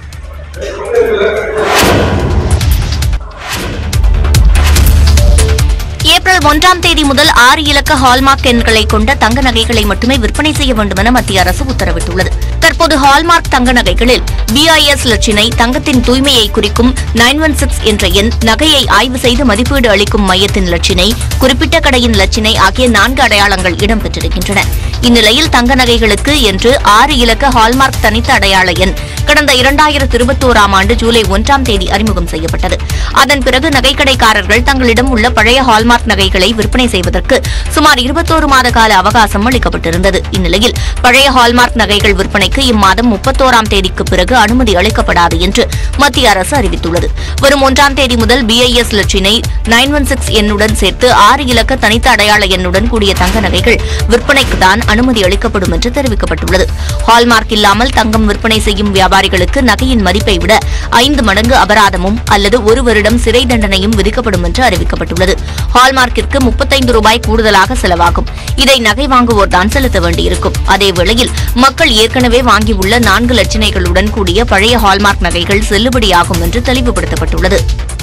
ஏப்ரல் ஒன்றாம் தேதி முதல் ஆறு இலக்க ஹால்மார்க் எண்களை கொண்ட தங்க நகைகளை மட்டுமே விற்பனை செய்ய வேண்டும் என மத்திய அரசு உத்தரவிட்டுள்ளது தற்போது ஹால்மார்க் தங்க நகைகளில் பிஐஎஸ் லட்சினை தங்கத்தின் தூய்மையை குறிக்கும் நைன் ஒன் சிக்ஸ் என்ற எண் நகையை ஆய்வு செய்து மதிப்பீடு அளிக்கும் மையத்தின் லட்சினை குறிப்பிட்ட கடையின் லட்சினை ஆகிய நான்கு அடையாளங்கள் இடம்பெற்றிருக்கின்றன இந்நிலையில் தங்க நகைகளுக்கு என்று ஆறு இலக்க ஹால்மார்க் தனித்த அடையாள எண் கடந்த இரண்டாயிரத்து இருபத்தோராம் ஆண்டு ஜூலை ஒன்றாம் தேதி அறிமுகம் செய்யப்பட்டது அதன் பிறகு நகைக்கடைக்காரர்கள் தங்களிடம் உள்ள பழைய ஹால்மார்க் நகைகளை விற்பனை செய்வதற்கு சுமார் இருபத்தோரு மாத கால அவகாசம் அளிக்கப்பட்டிருந்தது இந்நிலையில் பழைய ஹால்மார்க் நகைகள் விற்பனைக்கு இம்மாதம் முப்பத்தோராம் தேதிக்கு பிறகு அனுமதி அளிக்கப்படாது என்று மத்திய அரசு அறிவித்துள்ளது வரும் ஒன்றாம் தேதி முதல் பிஐஎஸ் லட்சினை நைன் ஒன் சிக்ஸ் எண்ணுடன் சேர்த்து ஆறு இலக்க தனித்த அடையாள எண்ணுடன் கூடிய தங்க நகைகள் விற்பனைக்கு தான் அனுமதி அளிக்கப்படும் என்று தெரிவிக்கப்பட்டுள்ளது ஹால்மார்க் இல்லாமல் தங்கம் விற்பனை செய்யும் வியாபாரிகளுக்கு நகையின் மதிப்பை விட ஐந்து மடங்கு அபராதமும் அல்லது ஒரு வருடம் சிறை தண்டனையும் விதிக்கப்படும் என்று அறிவிக்கப்பட்டுள்ளது ஹால்மார்க்கிற்கு முப்பத்தைந்து ரூபாய் கூடுதலாக செலவாகும் இதை நகை வாங்குவோர் தான் செலுத்த வேண்டியிருக்கும் அதே வேளையில் மக்கள் ஏற்கனவே வாங்கியுள்ள நான்கு லட்சணைகளுடன் கூடிய பழைய ஹால்மார்க் நகைகள் செல்லுபடியாகும் என்று தெளிவுபடுத்தப்பட்டுள்ளது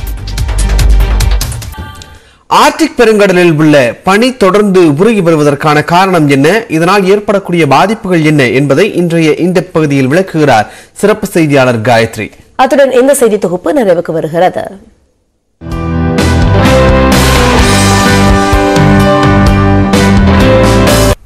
ஆர்டிக் பெருங்கடலில் உள்ள பனி தொடர்ந்து உருகி வருவதற்கான காரணம் என்ன இதனால் ஏற்படக்கூடிய பாதிப்புகள் என்ன என்பதை இன்றைய இந்த பகுதியில் விளக்குகிறார் சிறப்பு செய்தியாளர் காயத்ரி அத்துடன் இந்த செய்தி தொகுப்பு நிறைவுக்கு வருகிறது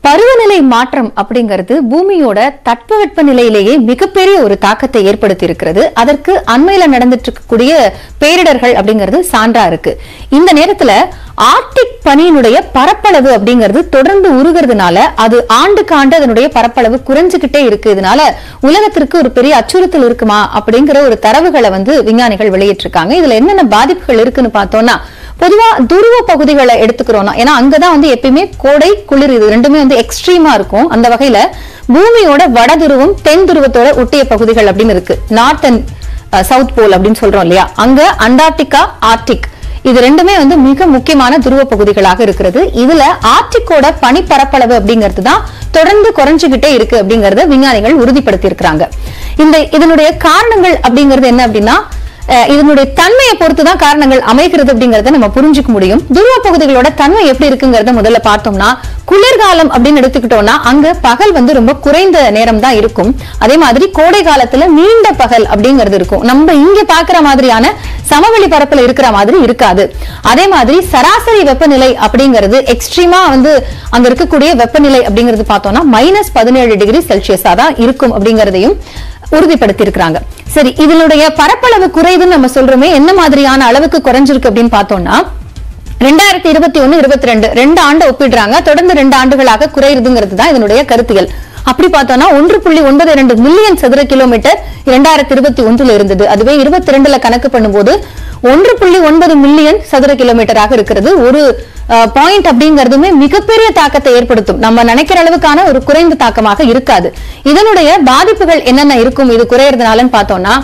பருவநிலை மாற்றம் அப்படிங்கிறது பூமியோட தட்பவெட்ப நிலையிலேயே மிகப்பெரிய ஒரு தாக்கத்தை ஏற்படுத்தி இருக்கிறது அதற்கு அண்மையில நடந்துட்டு இருக்கக்கூடிய பேரிடர்கள் அப்படிங்கிறது சான்றா இருக்கு இந்த நேரத்துல ஆர்டிக் பனியினுடைய பரப்பளவு அப்படிங்கிறது தொடர்ந்து உருகிறதுனால அது ஆண்டுக்கு ஆண்டு அதனுடைய பரப்பளவு குறைஞ்சுகிட்டே இருக்கு இதனால உலகத்திற்கு ஒரு பெரிய அச்சுறுத்தல் இருக்குமா அப்படிங்கிற ஒரு தரவுகளை வந்து விஞ்ஞானிகள் வெளியிட்டிருக்காங்க இதுல என்னென்ன பாதிப்புகள் இருக்குன்னு பார்த்தோம்னா பொதுவா துருவ பகுதிகளை எடுத்துக்கிறோம்னா ஏன்னா அங்கதான் வந்து எப்பயுமே கோடை குளிர் இது ரெண்டுமே வந்து எக்ஸ்ட்ரீமா இருக்கும் அந்த வகையில பூமியோட வட துருவம் தென் துருவத்தோட ஒட்டிய பகுதிகள் அப்படின்னு இருக்கு நார்த் அண்ட் சவுத் போல் அப்படின்னு சொல்றோம் இல்லையா அங்க அண்டார்டிகா ஆர்டிக் இது ரெண்டுமே வந்து மிக முக்கியமான துருவ பகுதிகளாக இருக்கிறது இதுல ஆர்டிக்கோட பனிப்பரப்பளவு அப்படிங்கிறது தான் தொடர்ந்து குறைஞ்சுகிட்டே இருக்கு அப்படிங்கறத விஞ்ஞானிகள் உறுதிப்படுத்தி இருக்கிறாங்க இந்த இதனுடைய காரணங்கள் அப்படிங்கிறது என்ன அப்படின்னா அஹ் இதனுடைய தன்மையை பொறுத்து தான் காரணங்கள் அமைகிறது அப்படிங்கறத நம்ம புரிஞ்சுக்க முடியும் துருவ பகுதிகளோட தன்மை எப்படி இருக்குங்கிறத முதல்ல பார்த்தோம்னா குளிர்காலம் அப்படின்னு எடுத்துக்கிட்டோம்னா அங்க பகல் வந்து ரொம்ப குறைந்த நேரம் தான் இருக்கும் அதே மாதிரி கோடை காலத்துல நீண்ட பகல் அப்படிங்கிறது இருக்கும் நம்ம இங்க பாக்குற மாதிரியான சமவெளி பரப்புல இருக்கிற மாதிரி இருக்காது அதே மாதிரி சராசரி வெப்பநிலை அப்படிங்கிறது எக்ஸ்ட்ரீமா வந்து அங்க இருக்கக்கூடிய வெப்பநிலை அப்படிங்கிறது பார்த்தோம்னா மைனஸ் பதினேழு டிகிரி செல்சியஸா தான் இருக்கும் அப்படிங்கறதையும் உறுதிப்படுத்தி இருக்கிறாங்க சரி இதனுடைய பரப்பளவு குறையுதுன்னு நம்ம சொல்றோமே என்ன மாதிரியான அளவுக்கு குறைஞ்சிருக்கு அப்படின்னு பார்த்தோம்னா ரெண்டாயிரத்தி இருபத்தி ஒன்னு இருபத்தி ரெண்டு ரெண்டு ஆண்டு ஒப்பிடுறாங்க தொடர்ந்து ரெண்டு ஆண்டுகளாக குறையுதுங்கிறது தான் இதனுடைய கருத்தியல் அப்படி பார்த்தோம்னா ஒன்று புள்ளி ஒன்பது இரண்டு மில்லியன் சதுர கிலோமீட்டர் இரண்டாயிரத்தி இருபத்தி ஒன்றுல இருந்தது அதுவே இருபத்தி ரெண்டுல கணக்கு பண்ணும்போது ஒன்று புள்ளி ஒன்பது மில்லியன் சதுர கிலோமீட்டராக இருக்கிறது ஒரு பாயிண்ட் அப்படிங்கறதுமே மிகப்பெரிய தாக்கத்தை ஏற்படுத்தும் நம்ம நினைக்கிற அளவுக்கான ஒரு குறைந்த தாக்கமாக இருக்காது இதனுடைய பாதிப்புகள் என்னென்ன இருக்கும் இது குறையறதுனாலன்னு பார்த்தோம்னா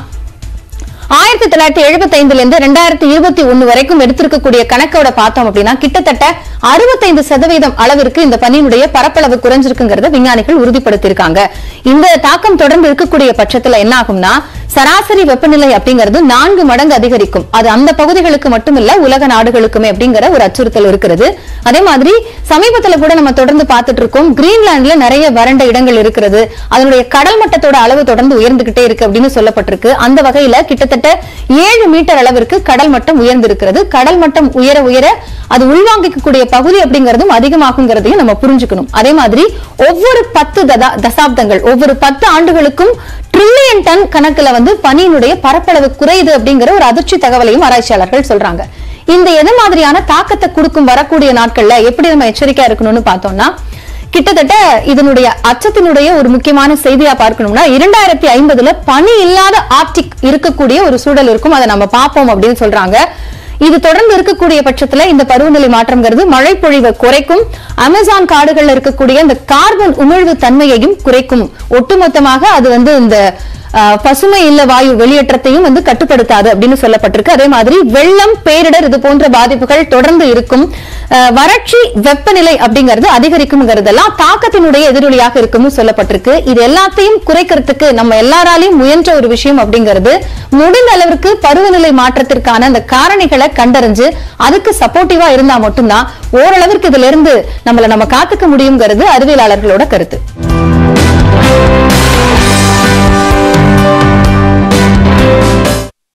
ஆயிரத்தி தொள்ளாயிரத்தி எழுபத்தி ஐந்துல இருந்து ரெண்டாயிரத்தி இருபத்தி ஒண்ணு வரைக்கும் எடுத்திருக்கக்கூடிய கணக்கோட பார்த்தோம் அப்படின்னா கிட்டத்தட்ட அறுபத்தைந்து சதவீதம் அளவிற்கு இந்த பனியினுடைய பரப்பளவு குறைஞ்சிருக்குங்கிறத விஞ்ஞானிகள் உறுதிப்படுத்தியிருக்காங்க இந்த தாக்கம் தொடர்ந்து இருக்கக்கூடிய பட்சத்துல என்ன ஆகும்னா சராசரி வெப்பநிலை அப்படிங்கிறது நான்கு மடங்கு அதிகரிக்கும் அது அந்த பகுதிகளுக்கு மட்டுமில்ல உலக நாடுகளுக்குமே அப்படிங்கிற ஒரு அச்சுறுத்தல் இருக்கிறது அதே மாதிரி சமீபத்துல கூட நம்ம தொடர்ந்து பார்த்துட்டு இருக்கோம் கிரீன்லாந்துல நிறைய வறண்ட இடங்கள் இருக்கிறது அதனுடைய கடல் மட்டத்தோட அளவு தொடர்ந்து உயர்ந்துகிட்டே இருக்கு அப்படின்னு சொல்லப்பட்டிருக்கு அந்த வகையில கிட்டத்தட்ட ஏழு மீட்டர் அளவிற்கு கடல் மட்டம் உயர்ந்திருக்கிறது கடல் மட்டம் உயர உயர அது உள்வாங்கிக்கக்கூடிய பகுதி அப்படிங்கறதும் அதிகமாகுங்கிறதையும் நம்ம புரிஞ்சுக்கணும் அதே மாதிரி ஒவ்வொரு பத்து ததா- தசாப்தங்கள் ஒவ்வொரு பத்து ஆண்டுகளுக்கும் ட்ரில்லியன் டன் கணக்குல வந்து பனியினுடைய பரப்பளவு குறையுது அப்படிங்கிற ஒரு அதிர்ச்சி தகவலையும் ஆராய்ச்சியாளர்கள் சொல்றாங்க இந்த எது மாதிரியான தாக்கத்தை கொடுக்கும் வரக்கூடிய நாட்கள்ல எப்படி நம்ம எச்சரிக்கையா இருக்கணும்னு பார்த்தோம்னா கிட்டத்தட்ட இதனுடைய அச்சத்தினுடைய ஒரு முக்கியமான செய்தியா பார்க்கணும்னா இரண்டாயிரத்தி ஐம்பதுல பனி இல்லாத ஆர்டிக் இருக்கக்கூடிய ஒரு சூழல் இருக்கும் அதை நம்ம பார்ப்போம் அப்படின்னு சொல்றாங்க இது தொடர்ந்து இருக்கக்கூடிய பட்சத்துல இந்த பருவநிலை மாற்றம்ங்கிறது மழை பொழிவை குறைக்கும் அமேசான் காடுகள்ல இருக்கக்கூடிய இந்த கார்பன் உமிழ்வு தன்மையையும் குறைக்கும் ஒட்டுமொத்தமாக அது வந்து இந்த அஹ், பசுமை இல்ல வாயு வெளியேற்றத்தையும் வந்து கட்டுப்படுத்தாது அப்படின்னு சொல்லப்பட்டிருக்கு அதே மாதிரி வெள்ளம் பேரிடர் இது போன்ற பாதிப்புகள் தொடர்ந்து இருக்கும் அஹ், வறட்சி வெப்பநிலை அப்படிங்கிறது அதிகரிக்கும்ங்கிறதெல்லாம் தாக்கத்தினுடைய எதிரொலியாக இருக்கும்னு சொல்லப்பட்டிருக்கு இது எல்லாத்தையும் குறைக்கிறதுக்கு நம்ம எல்லாராலையும் முயன்ற ஒரு விஷயம் அப்படிங்கிறது முடிந்த அளவிற்கு பருவநிலை மாற்றத்திற்கான அந்த காரணிகளை கண்டறிஞ்சு அதுக்கு சப்போர்ட்டிவா இருந்தா மட்டும்தான் ஓரளவிற்கு இதுல இருந்து நம்மள நம்ம காத்துக்க முடியுங்கிறது அறிவியலாளர்களோட கருத்து